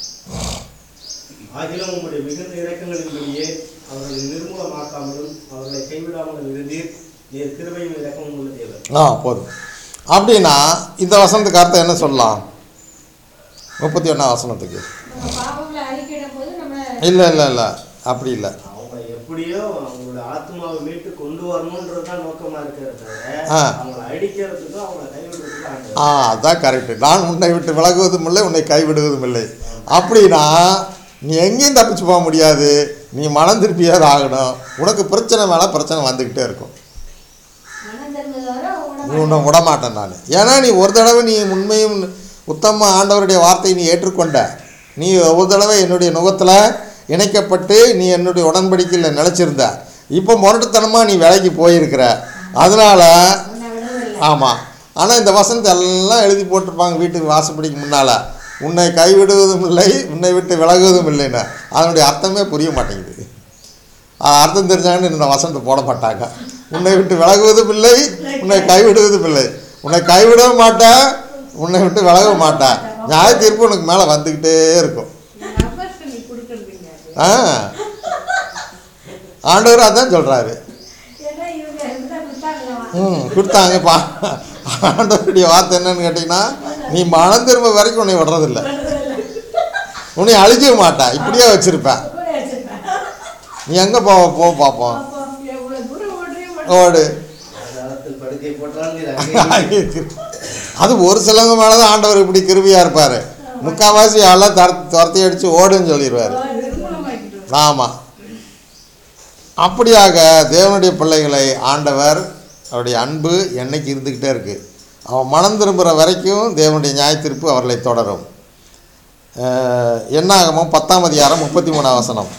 ஆகிலும் உம்முடைய மிகுந்த இரக்கங்களின்படியே அவர்களை நிர்மூலமாக்காமலும் அவர்களை கைவிடாமலும் இருந்தீர் நீர் கிருபையும் இரக்கமும் உள்ள தேவர் ஆ போதும் அப்படின்னா இந்த வசனத்துக்கு அர்த்தம் என்ன சொல்லலாம் முப்பத்தி ஒன்றாம் வசனத்துக்கு நம்ம பாவங்களை அறிக்கையிடும் போது நம்ம இல்லை இல்லை இல்லை அப்படி இல்லை அவங்க எப்படியோ அவங்களோட ஆத்மாவை மீட்டு கொண்டு வரணுன்றது தான் நோக்கமா இருக்கிறத தவிர ஆ. அவங்கள அடிக்கிறதுக்கும் அவங்கள கைவிடுறதுக்கும் ஆண்டவர் ஆ அதான் கரெக்டு நான் உன்னை விட்டு விலகுவதும் இல்லை உன்னை கைவிடுவதும் இல்லை அப்படின்னா நீ எங்கேயும் தப்பிச்சு போக முடியாது நீ மனம் திருப்பியாவது ஆகணும் உனக்கு பிரச்சனை மேலே பிரச்சனை வந்துக்கிட்டே இருக்கும் மனம் தெரிஞ்சது வரை நீ உன்னை விடமாட்டேன் நான் ஏன்னா நீ ஒரு தடவை நீ உண்மையும் உத்தம ஆண்டவருடைய வார்த்தையை நீ ஏற்றுக்கொண்ட நீ ஒரு தடவை என்னுடைய நுகத்தில் இணைக்கப்பட்டு நீ என்னுடைய உடன்படிக்கையில் நிலச்சிருந்த இப்போ முரட்டுத்தனமாக நீ வேலைக்கு போயிருக்கிற அதனால் உன்னை விடுவதில்லை ஆமாம் ஆனால் இந்த வசனத்தை எல்லாம் எழுதி போட்டிருப்பாங்க வீட்டுக்கு வாசப்படிக்கு முன்னால் உன்னை கைவிடுவதும் இல்லை உன்னை விட்டு விலகுவதும் இல்லைன்னு அதனுடைய அர்த்தமே புரிய மாட்டேங்குது அது அர்த்தம் தெரிஞ்சாங்கன்னு இந்த வசனத்தை போட மாட்டாங்க உன்னை விட்டு விலகுவதும் இல்லை உன்னை கைவிடுவதும் இல்லை உன்னை கைவிடவும் மாட்டேன் உன்னை விட்டு விலகவும் மாட்டேன் நியாய தீர்ப்பு உனக்கு மேலே வந்துக்கிட்டே இருக்கும் நம்பர் சொல்லி கொடுக்குறதுங்க அது ஆ ஆண்டவர் அதான் சொல்கிறாரு ஏன்னா இவங்க இருந்தா கொடுத்தாங்களா ம் கொடுத்தாங்கப்பா ஆண்டவருடைய வார்த்தை என்னன்னு கேட்டிங்கன்னா நீ மனம் திரும்ப வரைக்கும் உன்னை விடுறதில்ல உன்னை அழிக்க மாட்டா இப்படியே வச்சிருப்பேன் கூட வச்சிருப்பேன் நீ எங்கே போவ போ பார்ப்போம் அப்போ எவ்வளவு தூரம் ஓடுறியோ ஓடு அதாலத்தில் படுக்கை போட்டால் நீர் அங்கே அங்கே இரு. அது ஒரு சிலவங்க மேலே தான் ஆண்டவர் இப்படி கிருபியாக இருப்பார் முக்கால்வாசி எல்லாம் தர துரத்தி அடித்து ஓடுன்னு சொல்லிடுவார் நிர்மூலமாக்கிட்டு ஆமாம் அப்படியாக தேவனுடைய பிள்ளைகளை ஆண்டவர் அவருடைய அன்பு என்னைக்கு இருந்துக்கிட்டே இருக்குது அவன் மனம் திரும்புகிற வரைக்கும் தேவனுடைய நியாயத்தீர்ப்பு அவர்களை தொடரும் அஹ், என்னாகமோ பத்தாம் அதிகாரம் முப்பத்தி மூணாம் வசனம்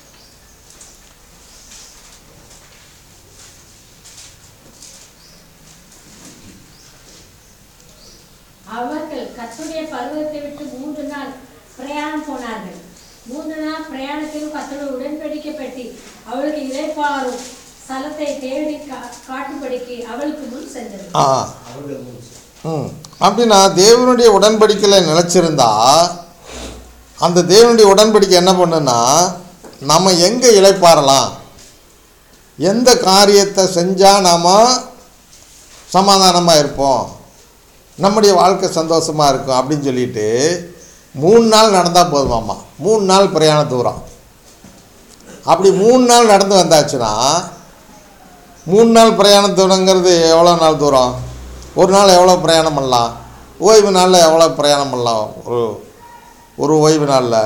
அவர்கள் கர்த்தருடைய பருவத்தை விட்டு மூன்று நாள் பிரயாணம் போனார்கள் மூன்று நாள் பிரயாணத்தில் கர்த்தருடைய உடன்படிக்கை பெட்டி அவளுக்கு இளைப்பாறும் ஸ்தலத்தை தேடி கா- காட்டும்படிக்கு அவளுக்கு முன் சென்றது ஆ அவர்கள் முன் ம் அப்படின்னா தேவனுடைய உடன்படிக்கையில் நிலச்சிருந்தா அந்த தேவனுடைய உடன்படிக்கை என்ன பண்ணுன்னா நம்ம எங்கே இளைப்பாறலாம் எந்த காரியத்தை செஞ்சால் நாம் சமாதானமாக இருப்போம் நம்முடைய வாழ்க்கை சந்தோஷமாக இருக்கும் அப்படின்னு சொல்லிட்டு மூணு நாள் நடந்தால் போதுமாம்மா மூணு நாள் பிரயாண தூரம் அப்படி மூணு நாள் நடந்து வந்தாச்சுன்னா மூணு நாள் பிரயாண தூரங்கிறது எவ்வளோ நாள் தூரம் ஒரு நாள் எவ்வளோ பிரயாணம் பண்ணலாம் ஓய்வு நாளில் எவ்வளோ பிரயாணம் பண்ணலாம் ஒரு ஒரு ஓய்வு நாளில்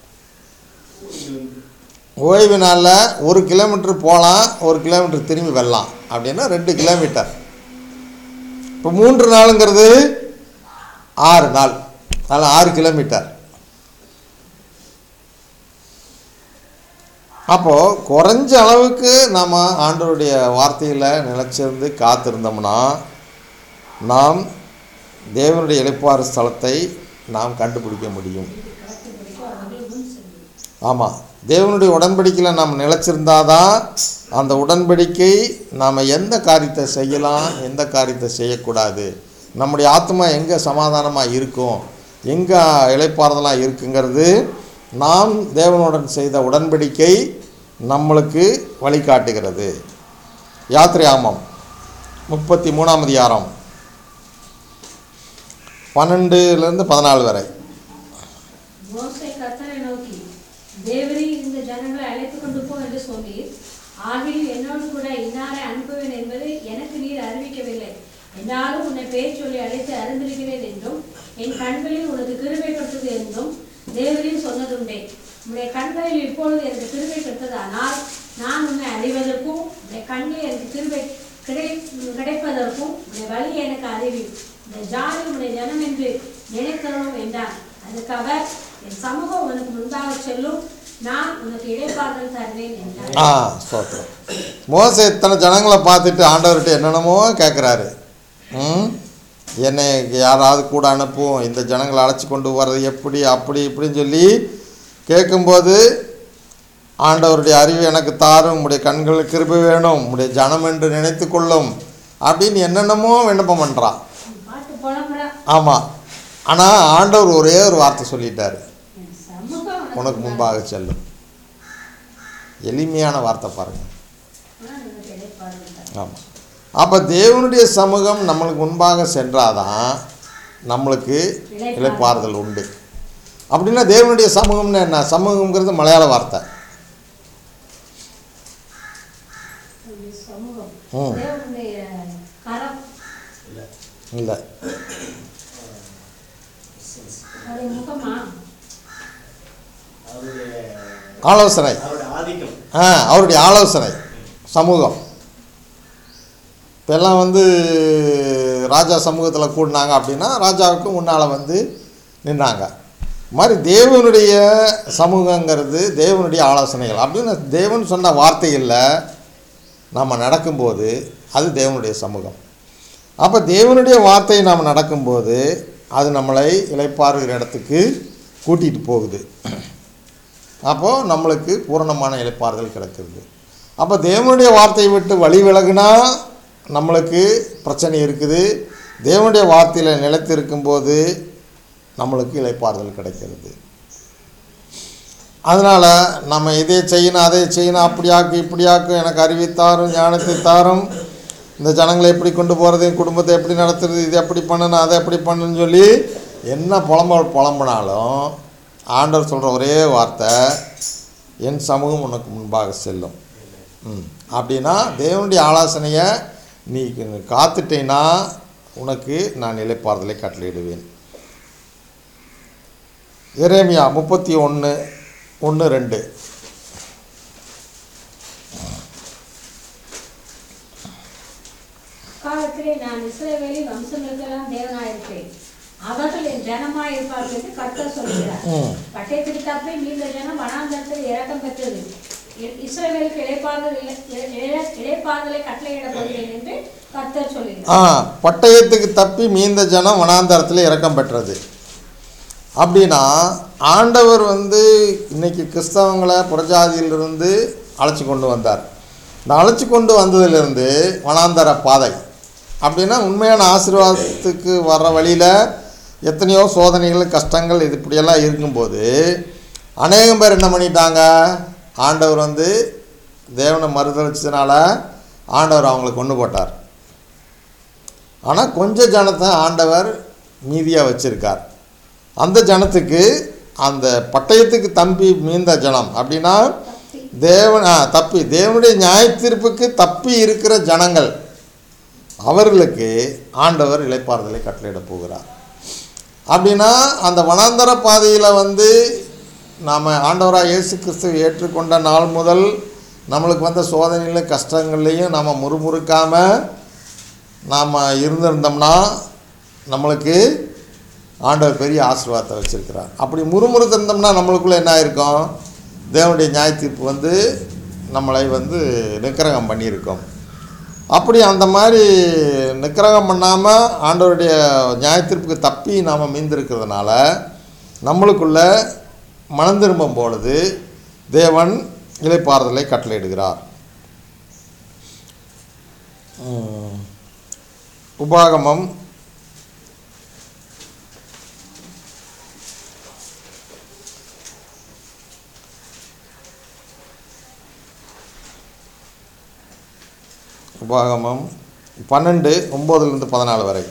ஓய்வு நாளில் ஒரு கிலோமீட்டர் போகலாம் ஒரு கிலோமீட்டர் திரும்பி வரலாம் அப்படின்னா ரெண்டு கிலோமீட்டர் இப்போ மூன்று நாளுங்கிறது ஆறு நாள் அதில் ஆறு கிலோமீட்டர் அப்போது குறைஞ்ச அளவுக்கு நாம் ஆண்டவருடைய வார்த்தையில் நிலச்சிருந்து காத்திருந்தோம்னா நாம் தேவனுடைய இளைப்பாறு ஸ்தலத்தை நாம் கண்டுபிடிக்க முடியும் ஆமாம் தேவனுடைய உடன்படிக்கையில் நாம் நிலச்சிருந்தாதான் அந்த உடன்படிக்கை நாம் எந்த காரியத்தை செய்யலாம் எந்த காரியத்தை செய்யக்கூடாது நம்முடைய ஆத்மா எங்கே சமாதானமாக இருக்கும் எங்கே இளைப்பாறுதலாக இருக்குங்கிறது நாம் தேவனுடன் செய்த உடன்படிக்கை நம்மளுக்கு வழிகாட்டுகிறது யாத்திரை ஆமம் முப்பத்தி மூணாம் அதிகாரம் பன்னெண்டுலேருந்து பதினாலு வரை மோசே கர்த்தரை நோக்கி தேவரீ இந்த ஜனங்களை அழைத்து கொண்டு போ என்று சொன்னீர் ஆகில் என்னோடு கூட இன்னாரை அனுப்புவேன் என்பது எனக்கு நீர் அறிவிக்கவில்லை என்னாலும் உன்னை பேர் சொல்லி அழைத்து அறிந்திருக்கிறேன் என்றும் என் கண்களில் உனக்கு கிருபை பெற்றது என்றும் தேவரீர் சொன்னதுண்டே உன்னுடைய கண்களில் இப்பொழுது எனக்கு கிருபை பெற்றதானால் நான் உன்னை அறிவதற்கும் உன்னுடைய கண்ணில் எனக்கு கிருபை கிடை கிடைப்பதற்கும் உன்னுடைய வழி எனக்கு அறிவி இந்த ஜாதி உன்னுடைய ஜனம் என்று நினைத்தரும் என்றார் அதுக்கு அவர் என் சமூகம் உனக்கு முன்பாக செல்லும் நான் உனக்கு இடைப்பாதல் தருவேன் என்றார் ஆ ஸ்தோத்திரம் மோசே இத்தனை ஜனங்களை பார்த்துட்டு ஆண்டவர்கிட்ட என்னென்னமோ கேட்குறாரு ம் என்னை யாராவது கூட அனுப்பும் இந்த ஜனங்களை அழைச்சி கொண்டு வர்றது எப்படி அப்படி இப்படின்னு சொல்லி கேட்கும்போது ஆண்டவருடைய அறிவு எனக்கு தாரும் உம்முடைய கண்களுக்கு கிருபை வேணும் உம்முடைய ஜனம் என்று நினைத்து கொள்ளும் அப்படின்னு என்னென்னமோ விண்ணப்பம் பண்ணுறான் பாட்டு புலம்புறா ஆமாம் ஆனால் ஆண்டவர் ஒரே ஒரு வார்த்தை சொல்லிட்டாரு என் சமூகம் உனக்கு முன்பாக செல்லும் எளிமையான வார்த்தை பாருங்கள் நான் உனக்கு இடைப்பாதல் தருவேன் ஆமாம் அப்போ தேவனுடைய சமூகம் நம்மளுக்கு முன்பாக சென்றாதான் நம்மளுக்கு இளைப்பாறுதல் உண்டு அப்படின்னா தேவனுடைய சமூகம்னு என்ன சமூகம்ங்கிறது மலையாள வார்த்தை உன்னுடைய சமூகம் ம். தேவனுடைய கரம் இல்லை இல்லை அவருடைய முகமா அவருடைய ஆலோசனை அவருடைய ஆதிக்கம் ஆ அவருடைய ஆலோசனை சமூகம் இப்போ எல்லாம் வந்து ராஜா சமூகத்தில் கூடினாங்க அப்படின்னா ராஜாவுக்கு முன்னால் வந்து நின்னாங்க இது மாதிரி தேவனுடைய சமூகங்கிறது தேவனுடைய ஆலோசனைகள் அப்படின்னு தேவன் சொன்ன வார்த்தைகளில் நாம் நடக்கும்போது அது தேவனுடைய சமூகம் அப்போ தேவனுடைய வார்த்தை நாம் நடக்கும்போது அது நம்மளை இளைப்பாறுகிற இடத்துக்கு கூட்டிகிட்டு போகுது அப்போது நம்மளுக்கு பூரணமான இளைப்பாறுதல் கிடைக்கிறது அப்போ தேவனுடைய வார்த்தையை விட்டு வழி விலகுனா நம்மளுக்கு பிரச்சனை இருக்குது தேவனுடைய வார்த்தையில் நிலைத்து இருக்கும்போது நம்மளுக்கு இளைப்பாறுதல் கிடைக்கிறது அதனால் நம்ம இதை செய்யணும் அதை செய்யணும் அப்படியாக்கு இப்படியாக்கு எனக்கு அறிவித்தாரும் ஞானத்தை தாரும் இந்த ஜனங்களை எப்படி கொண்டு போகிறது என் குடும்பத்தை எப்படி நடத்துறது இது எப்படி பண்ணணும் அதை எப்படி பண்ணணும்னு சொல்லி என்ன புலம்ப புலம்பினாலும் ஆண்டவர் சொல்கிற ஒரே வார்த்தை என் சமூகம் உனக்கு முன்பாக செல்லும் ம் அப்படின்னா தேவனுடைய ஆலோசனையை நீ காத்துட்டேன்னா உனக்கு நான் நிலைப்பாறுதலை கட்டளையிடுவேன் எரேமியா முப்பத்தி ஒன்று ஒன்று ரெண்டு காலத்திலே நான் இஸ்ரவேலின் வம்சங்களுக்கெல்லாம் தேவனாயிருப்பேன் அவர்கள் என் ஜனமா இருப்பார்கள் என்று கர்த்தர் சொல்கிறார் ம் பட்டயத்துக்கு தப்பி மீந்த ஜனம் வனாந்தரத்தில் இறக்கம் பெற்றது இ- இஸ்ரவேலுக்கு இளைப்பாறுதல் இல்லை- இளை- இளை- இளைப்பாறுதலை கட்டளையிடப்படுகிறேன் என்று கர்த்தர் சொல்கிறார் ஆ பட்டயத்துக்கு தப்பி மீந்த ஜனம் வனாந்தரத்தில் இறக்கம் பெற்றது அப்படின்னா ஆண்டவர் வந்து இன்னைக்கு கிறிஸ்தவங்களை புறஜாதியிலிருந்து அழைச்சி கொண்டு வந்தார் இந்த அழைச்சி கொண்டு வந்ததிலிருந்து வனாந்தர பாதை அப்படின்னா உண்மையான ஆசீர்வாதத்துக்கு வர்ற வழியில் எத்தனையோ சோதனைகள் கஷ்டங்கள் இது இப்படியெல்லாம் இருக்கும்போது அநேகம் பேர் என்ன பண்ணிட்டாங்க ஆண்டவர் வந்து தேவனை மறுதளிச்சதுனால ஆண்டவர் அவங்களை கொண்டு போட்டார் ஆனால் கொஞ்சம் ஜனத்தை ஆண்டவர் மீதியாக வச்சிருக்கார் அந்த ஜனத்துக்கு அந்த பட்டயத்துக்கு தம்பி மீந்த ஜனம் அப்படின்னா தப்பி தேவன் ஆ தப்பி தேவனுடைய நியாயத்தீர்ப்புக்கு தப்பி இருக்கிற ஜனங்கள் அவர்களுக்கு ஆண்டவர் இளைப்பாறுதலை கட்டளையிடப் போகிறார் அப்படின்னா அந்த வனாந்தர பாதையில் வந்து நாம் ஆண்டவராக இயேசு கிறிஸ்துவை ஏற்றுக்கொண்ட நாள் முதல் நம்மளுக்கு வந்த சோதனையிலும் கஷ்டங்கள்லையும் நாம் முறுமுறுக்காமல் நாம் இருந்திருந்தோம்னா நம்மளுக்கு ஆண்டவர் பெரிய ஆசீர்வாதத்தை வச்சுருக்கிறார் அப்படி முறுமுறுத்திருந்தோம்னா நம்மளுக்குள்ளே என்ன ஆயிருக்கும் தேவனுடைய நியாயத்தீர்ப்பு வந்து நம்மளை வந்து நிக்கிரகம் பண்ணியிருக்கோம் அப்படி அந்த மாதிரி நிக்கிரகம் பண்ணாமல் ஆண்டவருடைய நியாயத்தீர்ப்புக்கு தப்பி நாம் மீந்திருக்கிறதுனால நம்மளுக்குள்ள மனம் திரும்பும் பொழுது தேவன் இலைப்பாறுதலை கட்டளையிடுகிறார் உம். உபாகமம் உபாகமம் பன்னெண்டு ஒம்போதுலேருந்து பதினாலு வரை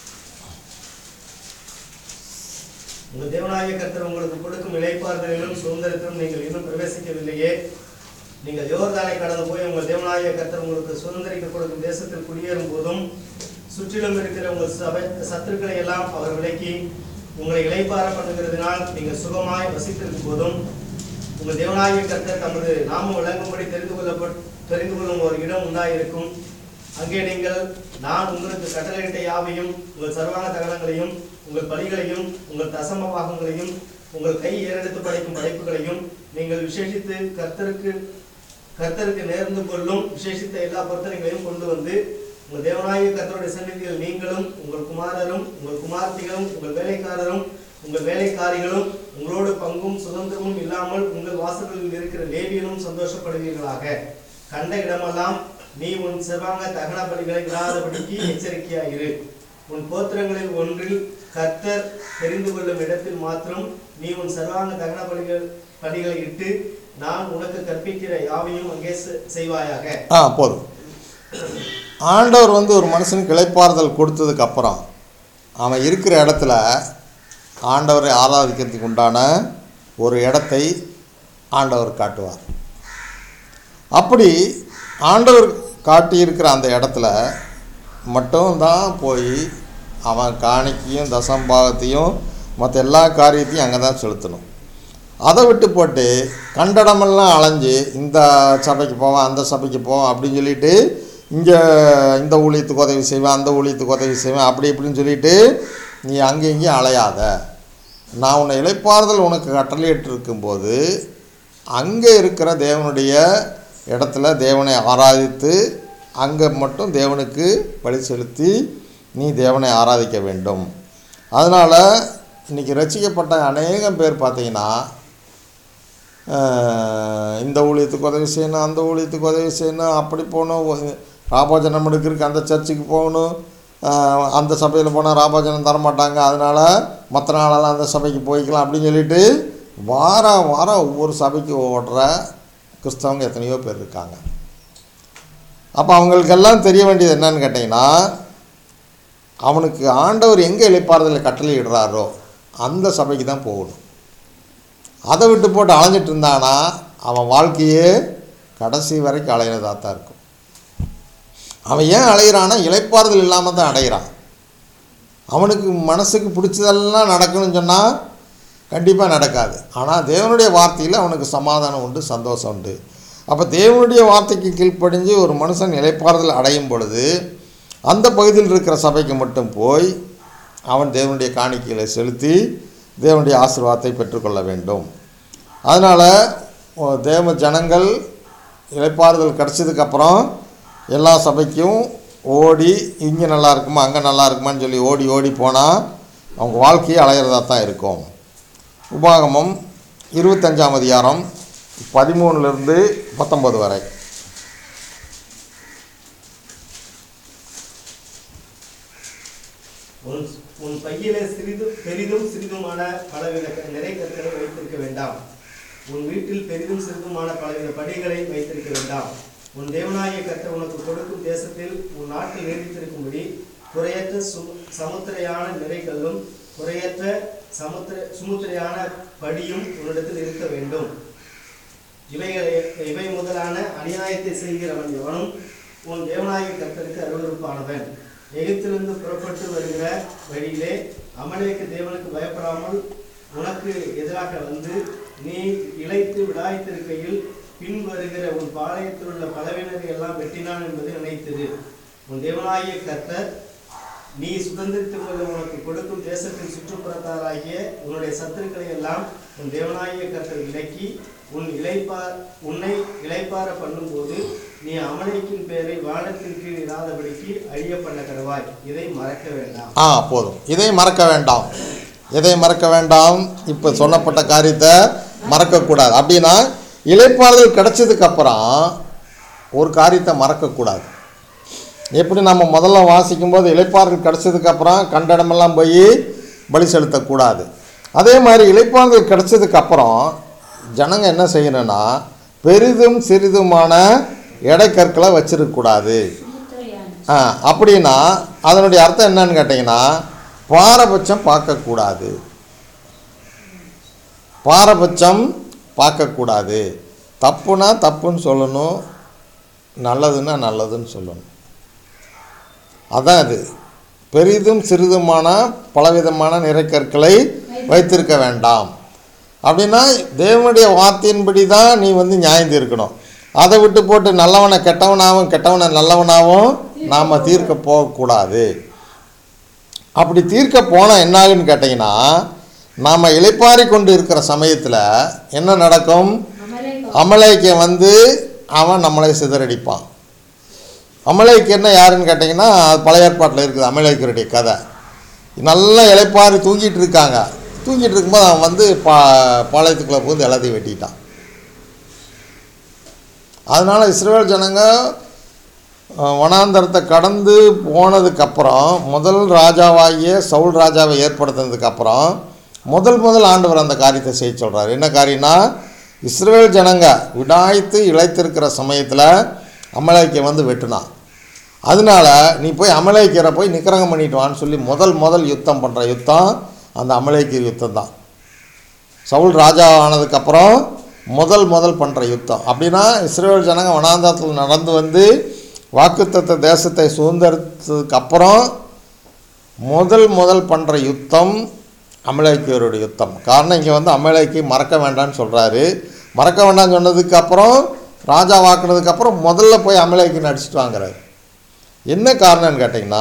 உங்கள் தேவனாகிய கர்த்தர் உங்களுக்கு கொடுக்கும் இளைப்பாறுதலிலும் சுதந்திரத்திலும் நீங்கள் இன்னும் பிரவேசிக்கவில்லையே நீங்கள் யோர்தானை கடந்து போய் உங்கள் தேவனாகிய கர்த்தர் உங்களுக்கு சுதந்திரிக்க கொடுக்கும் தேசத்தில் குடியேறும் போதும் சுற்றிலும் இருக்கிற உங்கள் சபை சத்துருக்களை எல்லாம் அவர் விலக்கி உங்களை இளைப்பாற பண்ணுகிறதுனால் நீங்கள் சுகமாய் வசித்திருக்கும் போதும் உங்கள் தேவனாகிய கர்த்தர் தமது நாமம் விளங்கும்படி தெரிந்து கொள்ளப்பட் தெரிந்து கொள்ளும் ஒரு இடம் உண்டாயிருக்கும் அங்கே நீங்கள் நான் உங்களுக்கு கட்டளையிட்ட யாவையும் உங்கள் சர்வாங்க தகனங்களையும் உங்கள் பலிகளையும் உங்கள் தசம பாகங்களையும் உங்கள் கை ஏறெடுத்து படைக்கும் படைப்புகளையும் நீங்கள் விசேஷித்து கர்த்தருக்கு கர்த்தருக்கு நேர்ந்து கொள்ளும் விசேஷித்த எல்லா பொருத்தனைகளையும் கொண்டு வந்து உங்கள் தேவனாகிய கர்த்தருடைய சந்நிதியில் நீங்களும் உங்கள் குமாரரும் உங்கள் குமார்த்திகளும் உங்கள் வேலைக்காரரும் உங்கள் வேலைக்காரிகளும் உங்களோடு பங்கும் சுதந்திரமும் இல்லாமல் உங்கள் வாசல்களில் இருக்கிற லேவியனும் சந்தோஷப்படுவீர்களாக கண்ட இடமெல்லாம் நீ உன் செவாங்க தகன பலிகளை விடாதபடிக்கு எச்சரிக்கையாயிரு உன் கோத்திரங்களில் ஒன்றில் கர்த்தர் தெரிந்து கொள்ளும் இடத்தில் மாத்திரம் நீ உன் சர்வாங்க தகன பலிகள் பலிகளை இட்டு நான் உனக்கு கற்பிக்கிற யாவையும் அங்கே செ- செய்வாயாக ஆ போதும் ஆண்டவர் வந்து ஒரு மனுஷனுக்கு இளைப்பாறுதல் கொடுத்ததுக்கு அப்புறம் அவன் இருக்கிற இடத்துல ஆண்டவரை ஆராதிக்கிறதுக்கு உண்டான ஒரு இடத்தை ஆண்டவர் காட்டுவார் அப்படி ஆண்டவர் காட்டியிருக்கிற அந்த இடத்துல மட்டும்தான் போய் அவன் காணிக்கையும் தசம்பாகத்தையும் மற்ற எல்லா காரியத்தையும் அங்கே தான் செலுத்தணும் அதை விட்டு போட்டு கண்டடமெல்லாம் அலைஞ்சு இந்த சபைக்கு போவேன் அந்த சபைக்கு போவேன் அப்படின்னு சொல்லிட்டு இங்கே இந்த ஊழியத்துக்கு உதவி செய்வேன் அந்த ஊழியத்துக்கு உதவி செய்வேன் அப்படி இப்படின்னு சொல்லிட்டு நீ அங்கேயும் இங்கேயும் அலையாத நான் உன்னை இளைப்பாறுதல் உனக்கு கட்டளையிட்டு இருக்கும்போது அங்கே இருக்கிற தேவனுடைய இடத்துல தேவனை ஆராதித்து அங்கே மட்டும் தேவனுக்கு பலி செலுத்தி நீ தேவனை ஆராதிக்க வேண்டும் அதனால் இன்றைக்கி ரசிக்கப்பட்ட அநேகம் பேர் பார்த்தீங்கன்னா ஆஹ், இந்த ஊழியத்துக்கு உதவி செய்யணும் அந்த ஊழியத்துக்கு உதவி செய்யணும் அப்படி போகணும் ஒ- ராபோஜனம் எடுக்கிறதுக்கு அந்த சர்ச்சுக்கு போகணும் ஆஹ், அந்த சபையில் போனால் ராபோஜனம் தரமாட்டாங்க அதனால் மற்ற நாளெல்லாம் அந்த சபைக்கு போய்க்கலாம் அப்படின்னு சொல்லிட்டு வாரம் வாரம் ஒவ்வொரு சபைக்கு ஓடுற கிறிஸ்தவங்க எத்தனையோ பேர் இருக்காங்க அப்போ அவங்களுக்கெல்லாம் தெரிய வேண்டியது என்னன்னு கேட்டிங்கன்னா அவனுக்கு ஆண்டவர் எங்கே இளைப்பாறுதலை கட்டளையிடுறாரோ அந்த சபைக்கு தான் போகணும் அதை விட்டு போட்டு அலைஞ்சிட்டு இருந்தானா அவன் வாழ்க்கையே கடைசி வரைக்கும் அலையிறதாக தான் இருக்கும் அவன் ஏன் அலையிறான்னா இளைப்பாறுதல் இல்லாமல் தான் அடையிறான் அவனுக்கு மனசுக்கு பிடிச்சதெல்லாம் நடக்கணும்னு சொன்னால் கண்டிப்பாக நடக்காது ஆனால் தேவனுடைய வார்த்தையில் அவனுக்கு சமாதானம் உண்டு சந்தோஷம் உண்டு அப்போ தேவனுடைய வார்த்தைக்கு கீழ்ப்படிஞ்சு ஒரு மனுஷன் இளைப்பாறுதல் அடையும் பொழுது அந்த பகுதியில் இருக்கிற சபைக்கு மட்டும் போய் அவன் தேவனுடைய காணிக்கைகளை செலுத்தி தேவனுடைய ஆசீர்வாதத்தை பெற்றுக்கொள்ள வேண்டும் அதனால் தேவ ஜனங்கள் இளைப்பாறுதல் கிடச்சதுக்கப்புறம் எல்லா சபைக்கும் ஓடி இங்கே நல்லா இருக்குமா அங்கே நல்லா இருக்குமான்னு சொல்லி ஓடி ஓடி போனால் அவங்க வாழ்க்கையே அலையிறதா தான் இருக்கும் உபாகமம் இருபத்தஞ்சாம் அதிகாரம் பதிமூணுலேருந்து பத்தொன்பது வரை உன் உன் பையிலே சிறிதும் பெரிதும் சிறிதுமான பலவித க- நிறை கற்களை வைத்திருக்க வேண்டாம் உன் வீட்டில் பெரிதும் சிறிதுமான பலவித படிகளை வைத்திருக்க வேண்டாம் உன் தேவனாகிய கர்த்தர் உனக்கு கொடுக்கும் தேசத்தில் உன் நாட்டில் நீடித்திருக்கும்படி குறையற்ற சு- சமுத்திரையான நிறைகளும் குறையற்ற சமுத்திர சுமுத்திரையான படியும் உன்னிடத்தில் இருக்க வேண்டும் இவைகளை இவை முதலான அநியாயத்தை செய்கிறவன் எவனும் உன் தேவனாகிய கர்த்தருக்கு அருவருப்பானவன் எகிப்திலிருந்து புறப்பட்டு வருகிற வழியிலே அமலேக்கு தேவனுக்கு பயப்படாமல் உனக்கு எதிராக வந்து நீ இளைத்து விடாய்த்திருக்கையில் பின் வருகிற உன் பாளையத்தில் உள்ள பலவினரை எல்லாம் வெட்டினான் என்பதை நினைத்திரு உன் தேவனாகிய கர்த்தர் நீ சுதந்திரித்துக் கொள்ள உனக்கு கொடுக்கும் தேசத்தின் சுற்றுப்புறத்தாராகிய உன்னுடைய சத்துருக்களை எல்லாம் உன் தேவனாகிய கர்த்தர் விலக்கி உன் இளைப்பா உன்னை இளைப்பார பண்ணும்போது நீ அமலைக்கின் பேரை வானத்தின் கீழ் இராதபடிக்கு அழிய பண்ண கடவாய் இதை மறக்க வேண்டாம் ஆ போதும் இதை மறக்க வேண்டாம் இதை மறக்க வேண்டாம் இப்போ சொன்னப்பட்ட காரியத்தை மறக்கக்கூடாது அப்படின்னா இளைப்பாறுதல் கிடைச்சதுக்கப்புறம் ஒரு காரியத்தை மறக்கக்கூடாது எப்படி நம்ம முதல்ல வாசிக்கும்போது இளைப்பாறுதல் கிடைச்சதுக்கப்புறம் கண்ட இடமெல்லாம் போய் பலி செலுத்தக்கூடாது அதே மாதிரி இளைப்பாறுதல் கிடைச்சதுக்கப்புறம் ஜனங்க என்ன செய்யணும்னா பெரிதும் சிறிதுமான எடைக்கற்களை வச்சிருக்கக்கூடாது சுமுத்திரையான ஆ அப்படின்னா அதனுடைய அர்த்தம் என்னன்னு கேட்டிங்கன்னா பாரபட்சம் பார்க்கக்கூடாது பாரபட்சம் பார்க்கக்கூடாது தப்புனா தப்புன்னு சொல்லணும் நல்லதுன்னா நல்லதுன்னு சொல்லணும் அதான் இது பெரிதும் சிறிதுமான பலவிதமான நிறைக்கற்களை வைத்திருக்க வேண்டாம் அப்படின்னா தேவனுடைய வார்த்தையின்படி தான் நீ வந்து நியாயம் தீர்க்கணும் அதை விட்டு போட்டு நல்லவனை கெட்டவனாகவும் கெட்டவனை நல்லவனாகவும் நாம் தீர்க்க போகக்கூடாது அப்படி தீர்க்க போனால் என்ன ஆகுன்னு கேட்டிங்கன்னா நாம் இளைப்பாரி கொண்டு இருக்கிற சமயத்தில் என்ன நடக்கும் அமலேக்கு அமலேக்கு வந்து அவன் நம்மளை சிதறடிப்பான் அமலேக்கு என்ன யாருன்னு கேட்டிங்கன்னா அது பழைய ஏற்பாட்டில் இருக்குது அமலேக்கருடைய கதை நல்லா இளைப்பாரி தூங்கிட்டு இருக்காங்க தூங்கிட்டு இருக்கும்போது அவன் வந்து பா பாளையத்துக்குள்ளே போது எல்லாத்தையும் வெட்டிட்டான் அதனால் இஸ்ரேல் ஜனங்க அஹ், வனாந்தரத்தை கடந்து போனதுக்கப்புறம் முதல் ராஜாவாகிய சவுல் ராஜாவை ஏற்படுத்தினதுக்கப்புறம் முதல் முதல் ஆண்டவர் அந்த காரியத்தை செய்ய சொல்கிறார் என்ன காரியம்னா இஸ்ரேல் ஜனங்க விடாய்த்து இழைத்திருக்கிற சமயத்தில் அமலேக்கை வந்து வெட்டினான் அதனால நீ போய் அமலேக்கியரை போய் நிக்கரங்கம் பண்ணிட்டு வான்னு சொல்லி முதல் முதல் யுத்தம் பண்ணுற யுத்தம் அந்த அமலேக்கியர் யுத்தம் தான் சவுல் ராஜா ஆனதுக்கப்புறம் முதல் முதல் பண்ணுற யுத்தம் அப்படின்னா இஸ்ரேல் ஜனங்க வனாந்தரத்தில் நடந்து வந்து வாக்குத்தத்த தேசத்தை சுதந்திரத்துக்கு அப்புறம் முதல் முதல் பண்ணுற யுத்தம் அமலேக்கியருடைய யுத்தம் காரணம் இங்கே வந்து அமலேக்கி மறக்க வேண்டாம்னு சொல்கிறாரு மறக்க வேண்டாம்னு சொன்னதுக்கு அப்புறம் ராஜா வாக்குனதுக்கு அப்புறம் முதல்ல போய் அமலேக்கி நடிச்சிட்டு வாங்குறாரு என்ன காரணம்னு கேட்டிங்கன்னா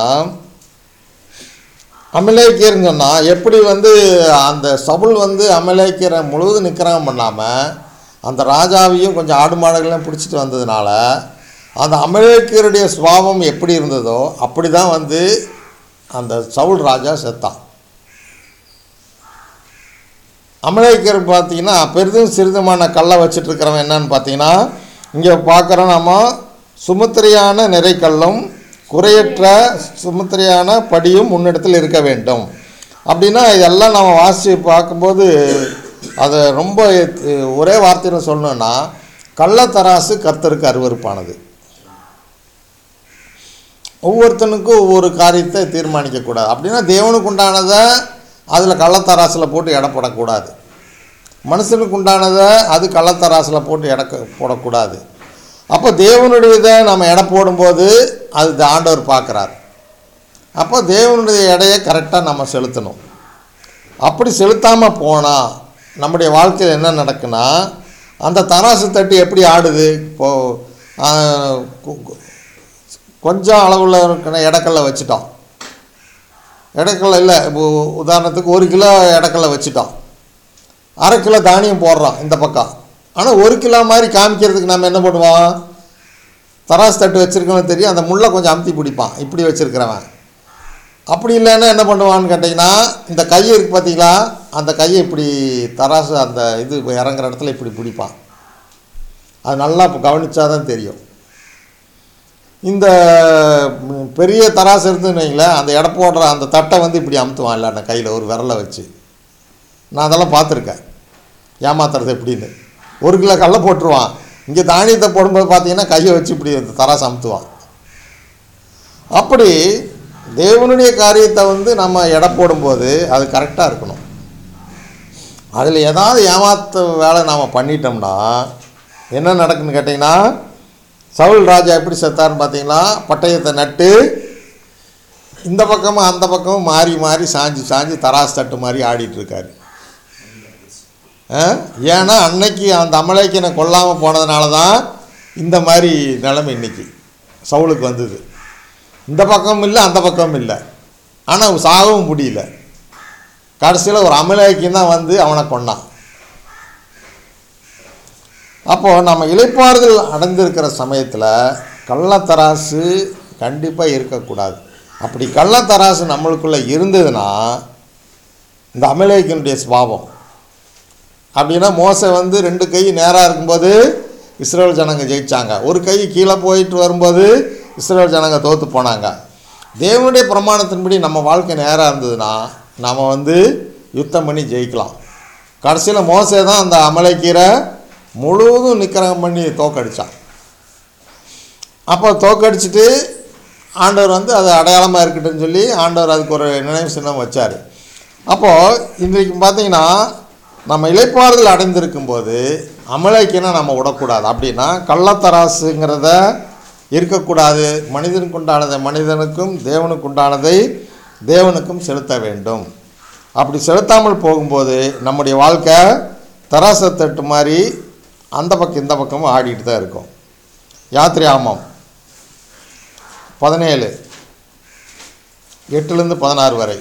அமலேக்கியர்னு சொன்னால் எப்படி வந்து அந்த சவுல் வந்து அமலேக்கியரை முழுவதும் நிற்கிறாங்க பண்ணாமல் அந்த ராஜாவையும் கொஞ்சம் ஆடு மாடுகளையும் பிடிச்சிட்டு வந்ததுனால அந்த அமலேக்கியருடைய சுபாவம் எப்படி இருந்ததோ அப்படி தான் வந்து அந்த சவுல் ராஜா செத்தான் அமலேக்கியர் பார்த்தீங்கன்னா பெரிதும் சிறிதுமான கல்லை வச்சுட்டு இருக்கிறவன் என்னன்னு பார்த்தீங்கன்னா இங்கே பார்க்குறோம் நம்ம சுமுத்திரையான நிறைக்கல்லும் குறையற்ற சுமுத்திரையான படியும் முன்னிடத்தில் இருக்க வேண்டும் அப்படின்னா இதெல்லாம் நம்ம வாசித்து பார்க்கும்போது அதை ரொம்ப அஹ், ஒரே வார்த்தையில் சொல்லணும்னா கள்ளத்தராசு கர்த்தருக்கு அருவருப்பானது ஒவ்வொருத்தனுக்கும் ஒவ்வொரு காரியத்தை தீர்மானிக்கக்கூடாது அப்படின்னா தேவனுக்கு உண்டானதை அதில் கள்ளத்தராசில் போட்டு எடை போடக்கூடாது மனுஷனுக்கு உண்டானதை அது கள்ளத்தராசில் போட்டு எடை போடக்கூடாது அப்போ தேவனுடைய இதை நம்ம எடை போடும்போது அது ஆண்டவர் பார்க்குறார் அப்போ தேவனுடைய எடையை கரெக்டாக நம்ம செலுத்தணும் அப்படி செலுத்தாமல் போனால் நம்முடைய வாழ்க்கையில் என்ன நடக்குன்னா அந்த தராசு தட்டு எப்படி ஆடுது இப்போது கொஞ்சம் அளவுள்ள இருக்கிற இடக்கல்ல வச்சுட்டோம் இடக்கல்ல இல்லை இப்போ உதாரணத்துக்கு ஒரு கிலோ இடக்கல்ல வச்சுட்டோம் அரை கிலோ தானியம் போடுறோம் இந்த பக்கம் ஆனால் ஒரு கிலோ மாதிரி காமிக்கிறதுக்கு நம்ம என்ன பண்ணுவோம் தராசு தட்டு வச்சுருக்கவனுக்கு தெரியும் அந்த முள்ளை கொஞ்சம் அமுத்தி பிடிப்பான் இப்படி வச்சுருக்கிறவன் அப்படி இல்லைன்னா என்ன பண்ணுவான்னு கேட்டிங்கன்னா இந்த கையை இருக்குது பார்த்தீங்களா அந்த கையை இப்படி தராசு அந்த இது இறங்குற இடத்துல இப்படி பிடிப்பான் அது நல்லா கவனிச்சா தான் தெரியும் இந்த ம், பெரிய தராசு இருந்துன்னு வைங்களேன் அந்த எடை போடுற அந்த தட்டை வந்து இப்படி அமுத்துவான் இல்லை அந்த கையில் ஒரு விரலை வச்சு நான் அதெல்லாம் பார்த்துருக்கேன் ஏமாத்துறது எப்படின்னு ஒரு கிலோ கடலை போட்டுருவான் இங்கே தானியத்தை போடும்போது பார்த்தீங்கன்னா கையை வச்சு இப்படி அந்த தராசு அமுத்துவான் அப்படி தேவனுடைய காரியத்தை வந்து நம்ம எடை போடும்போது அது கரெக்டாக இருக்கணும் அதில் ஏதாவது ஏமாத்த வேலை நாம் பண்ணிட்டோம்னா என்ன நடக்குன்னு கேட்டிங்கன்னா சவுல் ராஜா எப்படி செத்தார்னு பார்த்தீங்கன்னா பட்டயத்தை நட்டு இந்த பக்கமும் அந்த பக்கமும் மாறி மாறி சாஞ்சு சாஞ்சு தராசு தட்டு மாதிரி ஆடிட்டு இருக்காரு ஆ? ஏன்னா அன்னைக்கு அந்த அமலேக்கினை கொல்லாமல் போனதுனால தான் இந்த மாதிரி நிலைமை இன்னைக்கு சவுலுக்கு வந்தது இந்த பக்கமும் இல்லை அந்த பக்கமும் இல்லை ஆனால் சாகவும் முடியல கடைசியில் ஒரு அமலேக்கியம் தான் வந்து அவனை கொன்னான் அப்போது நம்ம இளைப்பாறுதல் அடைந்திருக்கிற சமயத்தில் கள்ளத்தராசு கண்டிப்பாக இருக்கக்கூடாது அப்படி கள்ளத்தராசு நம்மளுக்குள்ளே இருந்ததுன்னா இந்த அமலேக்கினுடைய சுபாவம் அப்படின்னா மோசை வந்து ரெண்டு கை நேராக இருக்கும்போது இஸ்ரேல் ஜனங்க ஜெயிச்சாங்க ஒரு கை கீழே போயிட்டு வரும்போது இஸ்ரேல் ஜனங்க தோற்று போனாங்க தேவனுடைய பிரமாணத்தின்படி நம்ம வாழ்க்கை நேராக இருந்ததுன்னா நம்ம வந்து யுத்தம் பண்ணி ஜெயிக்கலாம் கடைசியில் மோசே தான் அந்த அமலைக்கீரை முழுவதும் நிக்கிரகம் பண்ணி தோக்கடிச்சான் அப்போ தோக்கடிச்சிட்டு ஆண்டவர் வந்து அது அடையாளமாக இருக்கட்டும்னு சொல்லி ஆண்டவர் அதுக்கு ஒரு நினைவு சின்னம் வச்சார் அப்போது இன்றைக்கு பார்த்தீங்கன்னா நம்ம இளைப்பாறுதல் அடைந்திருக்கும் போது அமலைக்கினா நம்ம விடக்கூடாது அப்படின்னா கள்ளத்தராசுங்கிறத இருக்கக்கூடாது மனிதனுக்கு உண்டானதை மனிதனுக்கும் தேவனுக்கு உண்டானதை தேவனுக்கும் செலுத்த வேண்டும் அப்படி செலுத்தாமல் போகும்போது நம்முடைய வாழ்க்கை தராசை தட்டு மாதிரி அந்த பக்கம் இந்த பக்கமும் ஆடிட்டு தான் இருக்கும் யாத்திரை ஆமாம் பதினேழு எட்டுலேருந்து பதினாறு வரை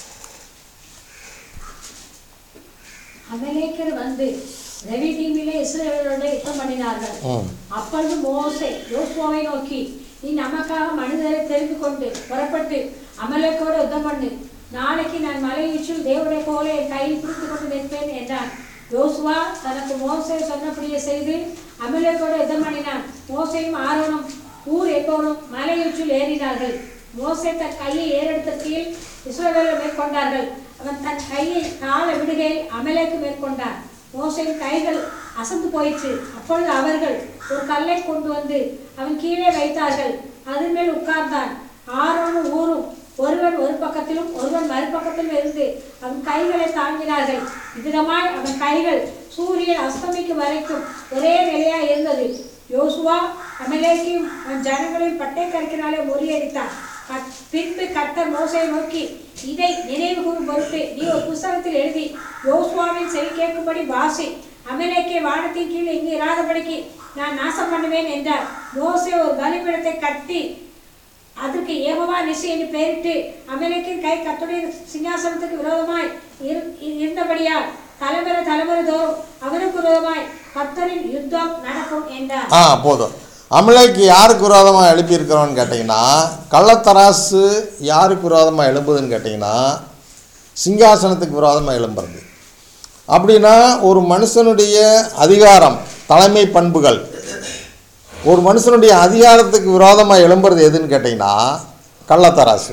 அமலேக்கர் வந்து ரெவிடீமிலே இஸ்ரவேலோட யுத்தம் பண்ணினார்கள் ம் அப்பொழுது மோசே யோசுவாவை நோக்கி நீ நமக்காக மனிதரை தெரிந்து கொண்டு புறப்பட்டு அமலேக்கோடு யுத்தம் பண்ணு நாளைக்கு நான் மலையுச்சில் தேவனை போல என் கையில் பிடித்து கொண்டு நிற்பேன் என்றான் யோசுவா தனக்கு மோசே சொன்னபடியே செய்து அமலேக்கோடு யுத்தம் பண்ணினான் மோசையும் ஆரோனும் ஊர் என்பவனும் மலையுச்சில் ஏறினார்கள் மோசே தன் கையை ஏறெடுத்த கீழ் இஸ்ரவேலர் மேற்கொண்டார்கள் அவன் தன் கையை தாழ விடுகையில் அமலேக்கு மேற்கொண்டான் மோசையின் கைகள் அசந்து போயிற்று அப்பொழுது அவர்கள் ஒரு கல்லை கொண்டு வந்து அவன் கீழே வைத்தார்கள் அதன் மேல் உட்கார்ந்தான் ஆரோனும் ஊரும் ஒருவன் ஒரு பக்கத்திலும் ஒருவன் மறுபக்கத்திலும் இருந்து அவன் கைகளை தாங்கினார்கள் இவ்விதமாய் அவன் கைகள் சூரியன் அஸ்தமிக்கும் வரைக்கும் ஒரே நிலையாய் இருந்தது யோசுவா அமலேக்கையும் அவன் ஜனங்களையும் பட்டை கற்கினாலே முறியடித்தான் கத்- பின்பு கர்த்தர் மோசையை நோக்கி இதை நினைவு கூறும் பொருட்டு நீ ஒரு புஸ்தகத்தில் எழுதி யோசுவாவின் செவி கேட்கும்படி வாசி அமலேக்கே வானத்தின் கீழ் இங்கு இராதபடிக்கு நான் நாசம் பண்ணுவேன் என்றார் மோசே ஒரு பலிபீடத்தை கட்டி அதற்கு ஏகவா நிசி என்று பெயரிட்டு அமலேக்கின் கை கத்துடைய சிங்காசனத்துக்கு விரோதமாய் இரு- இருந்தபடியால் தலைமுறை தலைமுறை தோறும் அவனுக்கு விரோதமாய் கர்த்தரின் யுத்தம் நடக்கும் என்றார் ஆ போதும் அமலைக்கு யாருக்கு விரோதமாக எழுப்பியிருக்கிறோன்னு கேட்டிங்கன்னா கள்ளத்தராசு யாருக்கு விரோதமாக எழும்புதுன்னு கேட்டிங்கன்னா சிங்காசனத்துக்கு விரோதமாக எழும்புறது அப்படின்னா ஒரு மனுஷனுடைய அதிகாரம் தலைமை பண்புகள் ஒரு மனுஷனுடைய அதிகாரத்துக்கு விரோதமாக எழும்புறது எதுன்னு கேட்டிங்கன்னா கள்ளத்தராசு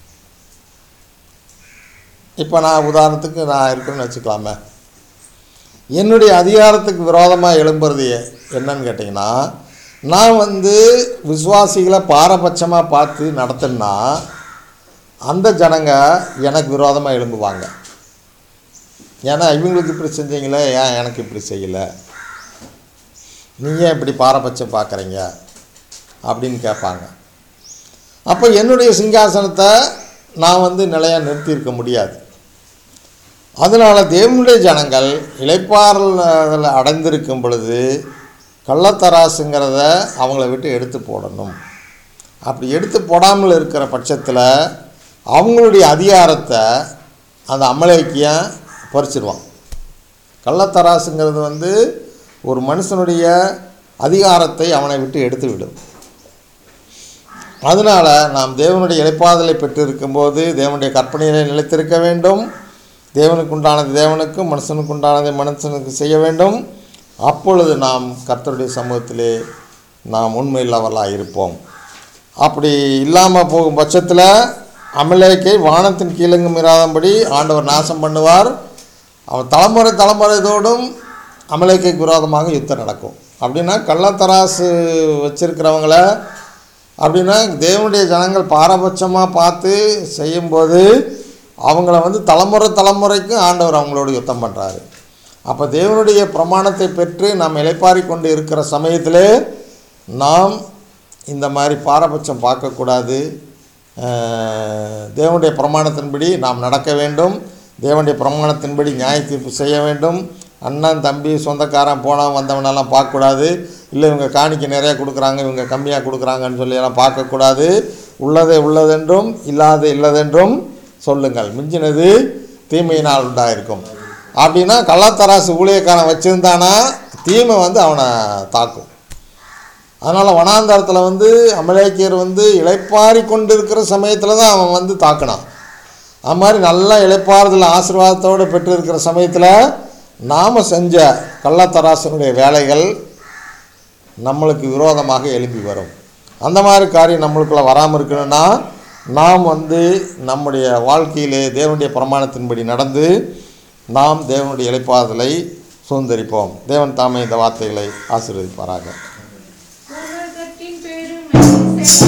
இப்போ நான் உதாரணத்துக்கு நான் இருக்கேன்னு வச்சுக்கலாமே என்னுடைய அதிகாரத்துக்கு விரோதமாக எழும்புறது எ- என்னன்னு கேட்டிங்கன்னா நான் வந்து விசுவாசிகளை பாரபட்சமாக பார்த்து நடத்தினா அந்த ஜனங்க எனக்கு விரோதமாக எழும்புவாங்க ஏன்னா இவங்களுக்கு இப்படி செஞ்சீங்களே ஏன் எனக்கு இப்படி செய்யலை நீங்க ஏன் இப்படி பாரபட்சம் பார்க்குறீங்க அப்படின்னு கேட்பாங்க அப்போ என்னுடைய சிங்காசனத்தை நான் வந்து நிலையாக நிறுத்தியிருக்க முடியாது அதனால் தேவனுடைய ஜனங்கள் இளைப்பாறல் அடைந்திருக்கும் பொழுது கள்ளத்தராசுங்கிறத அவங்கள விட்டு எடுத்து போடணும் அப்படி எடுத்து போடாமல் இருக்கிற பட்சத்தில் அவங்களுடைய அதிகாரத்தை அந்த அமலேக்கியன் பறிச்சிருவான் கள்ளத்தராசுங்கிறது வந்து ஒரு மனுஷனுடைய அதிகாரத்தை அவனை விட்டு எடுத்து விடும் அதனால் நாம் தேவனுடைய இழைப்பாதலை பெற்றிருக்கும்போது தேவனுடைய கற்பனையிலே நிலைத்திருக்க வேண்டும் தேவனுக்கு உண்டானது தேவனுக்கும் மனுஷனுக்கு உண்டானதை மனுஷனுக்கு செய்ய வேண்டும் அப்பொழுது நாம் கர்த்தருடைய சமூகத்திலே நாம் உண்மையில்லவர்களாக இருப்போம் அப்படி இல்லாமல் போகும் பட்சத்தில் அமலேக்கை வானத்தின் கீழங்கும் இராதபடி ஆண்டவர் நாசம் பண்ணுவார் அவன் தலைமுறை தலைமுறைதோடும் அமலேக்கைக்கு விரோதமாக யுத்தம் நடக்கும் அப்படின்னா கள்ளத்தராசு வச்சிருக்கிறவங்கள அப்படின்னா தேவனுடைய ஜனங்கள் பாரபட்சமாக பார்த்து செய்யும்போது அவங்கள வந்து தலைமுறை தலைமுறைக்கும் ஆண்டவர் அவங்களோட யுத்தம் பண்ணுறாரு அப்போ தேவனுடைய பிரமாணத்தை பெற்று நாம் இளைப்பாரி கொண்டு இருக்கிற சமயத்திலே நாம் இந்த மாதிரி பாரபட்சம் பார்க்கக்கூடாது அஹ், தேவனுடைய பிரமாணத்தின்படி நாம் நடக்க வேண்டும் தேவனுடைய பிரமாணத்தின்படி நியாய தீர்ப்பு செய்ய வேண்டும் அண்ணன் தம்பி சொந்தக்காரன் போனவன் வந்தவனெல்லாம் பார்க்கக்கூடாது இல்லை இவங்க காணிக்கை நிறையா கொடுக்குறாங்க இவங்க கம்மியாக கொடுக்குறாங்கன்னு சொல்லி எல்லாம் பார்க்கக்கூடாது உள்ளதை உள்ளதென்றும் இல்லாத இல்லதென்றும் சொல்லுங்கள் மிஞ்சினது தீமையினால் உண்டாயிருக்கும் அப்படின்னா கள்ளத்தராசு ஊழியக்காரன் வச்சுருந்தானா தீமை வந்து அவனை தாக்கும் அதனால் வனாந்தரத்தில் வந்து அமலேக்கியர் வந்து இளைப்பாரி கொண்டு இருக்கிற சமயத்தில் தான் அவன் வந்து தாக்கினான் அது மாதிரி நல்லா இளைப்பாறுதல் ஆசீர்வாதத்தோடு பெற்றிருக்கிற சமயத்தில் நாம் செஞ்ச கள்ளத்தராசனுடைய வேலைகள் நம்மளுக்கு விரோதமாக எழும்பி வரும் அந்த மாதிரி காரியம் நம்மளுக்குள்ள வராமல் இருக்கணும்னா நாம் வந்து நம்முடைய வாழ்க்கையிலே தேவனுடைய பிரமாணத்தின்படி நடந்து நாம் தேவனுடைய இளைப்பாறுதலை சுதந்திரிப்போம் தேவன் தாமே இந்த வார்த்தைகளை ஆசீர்வதிப்பாராக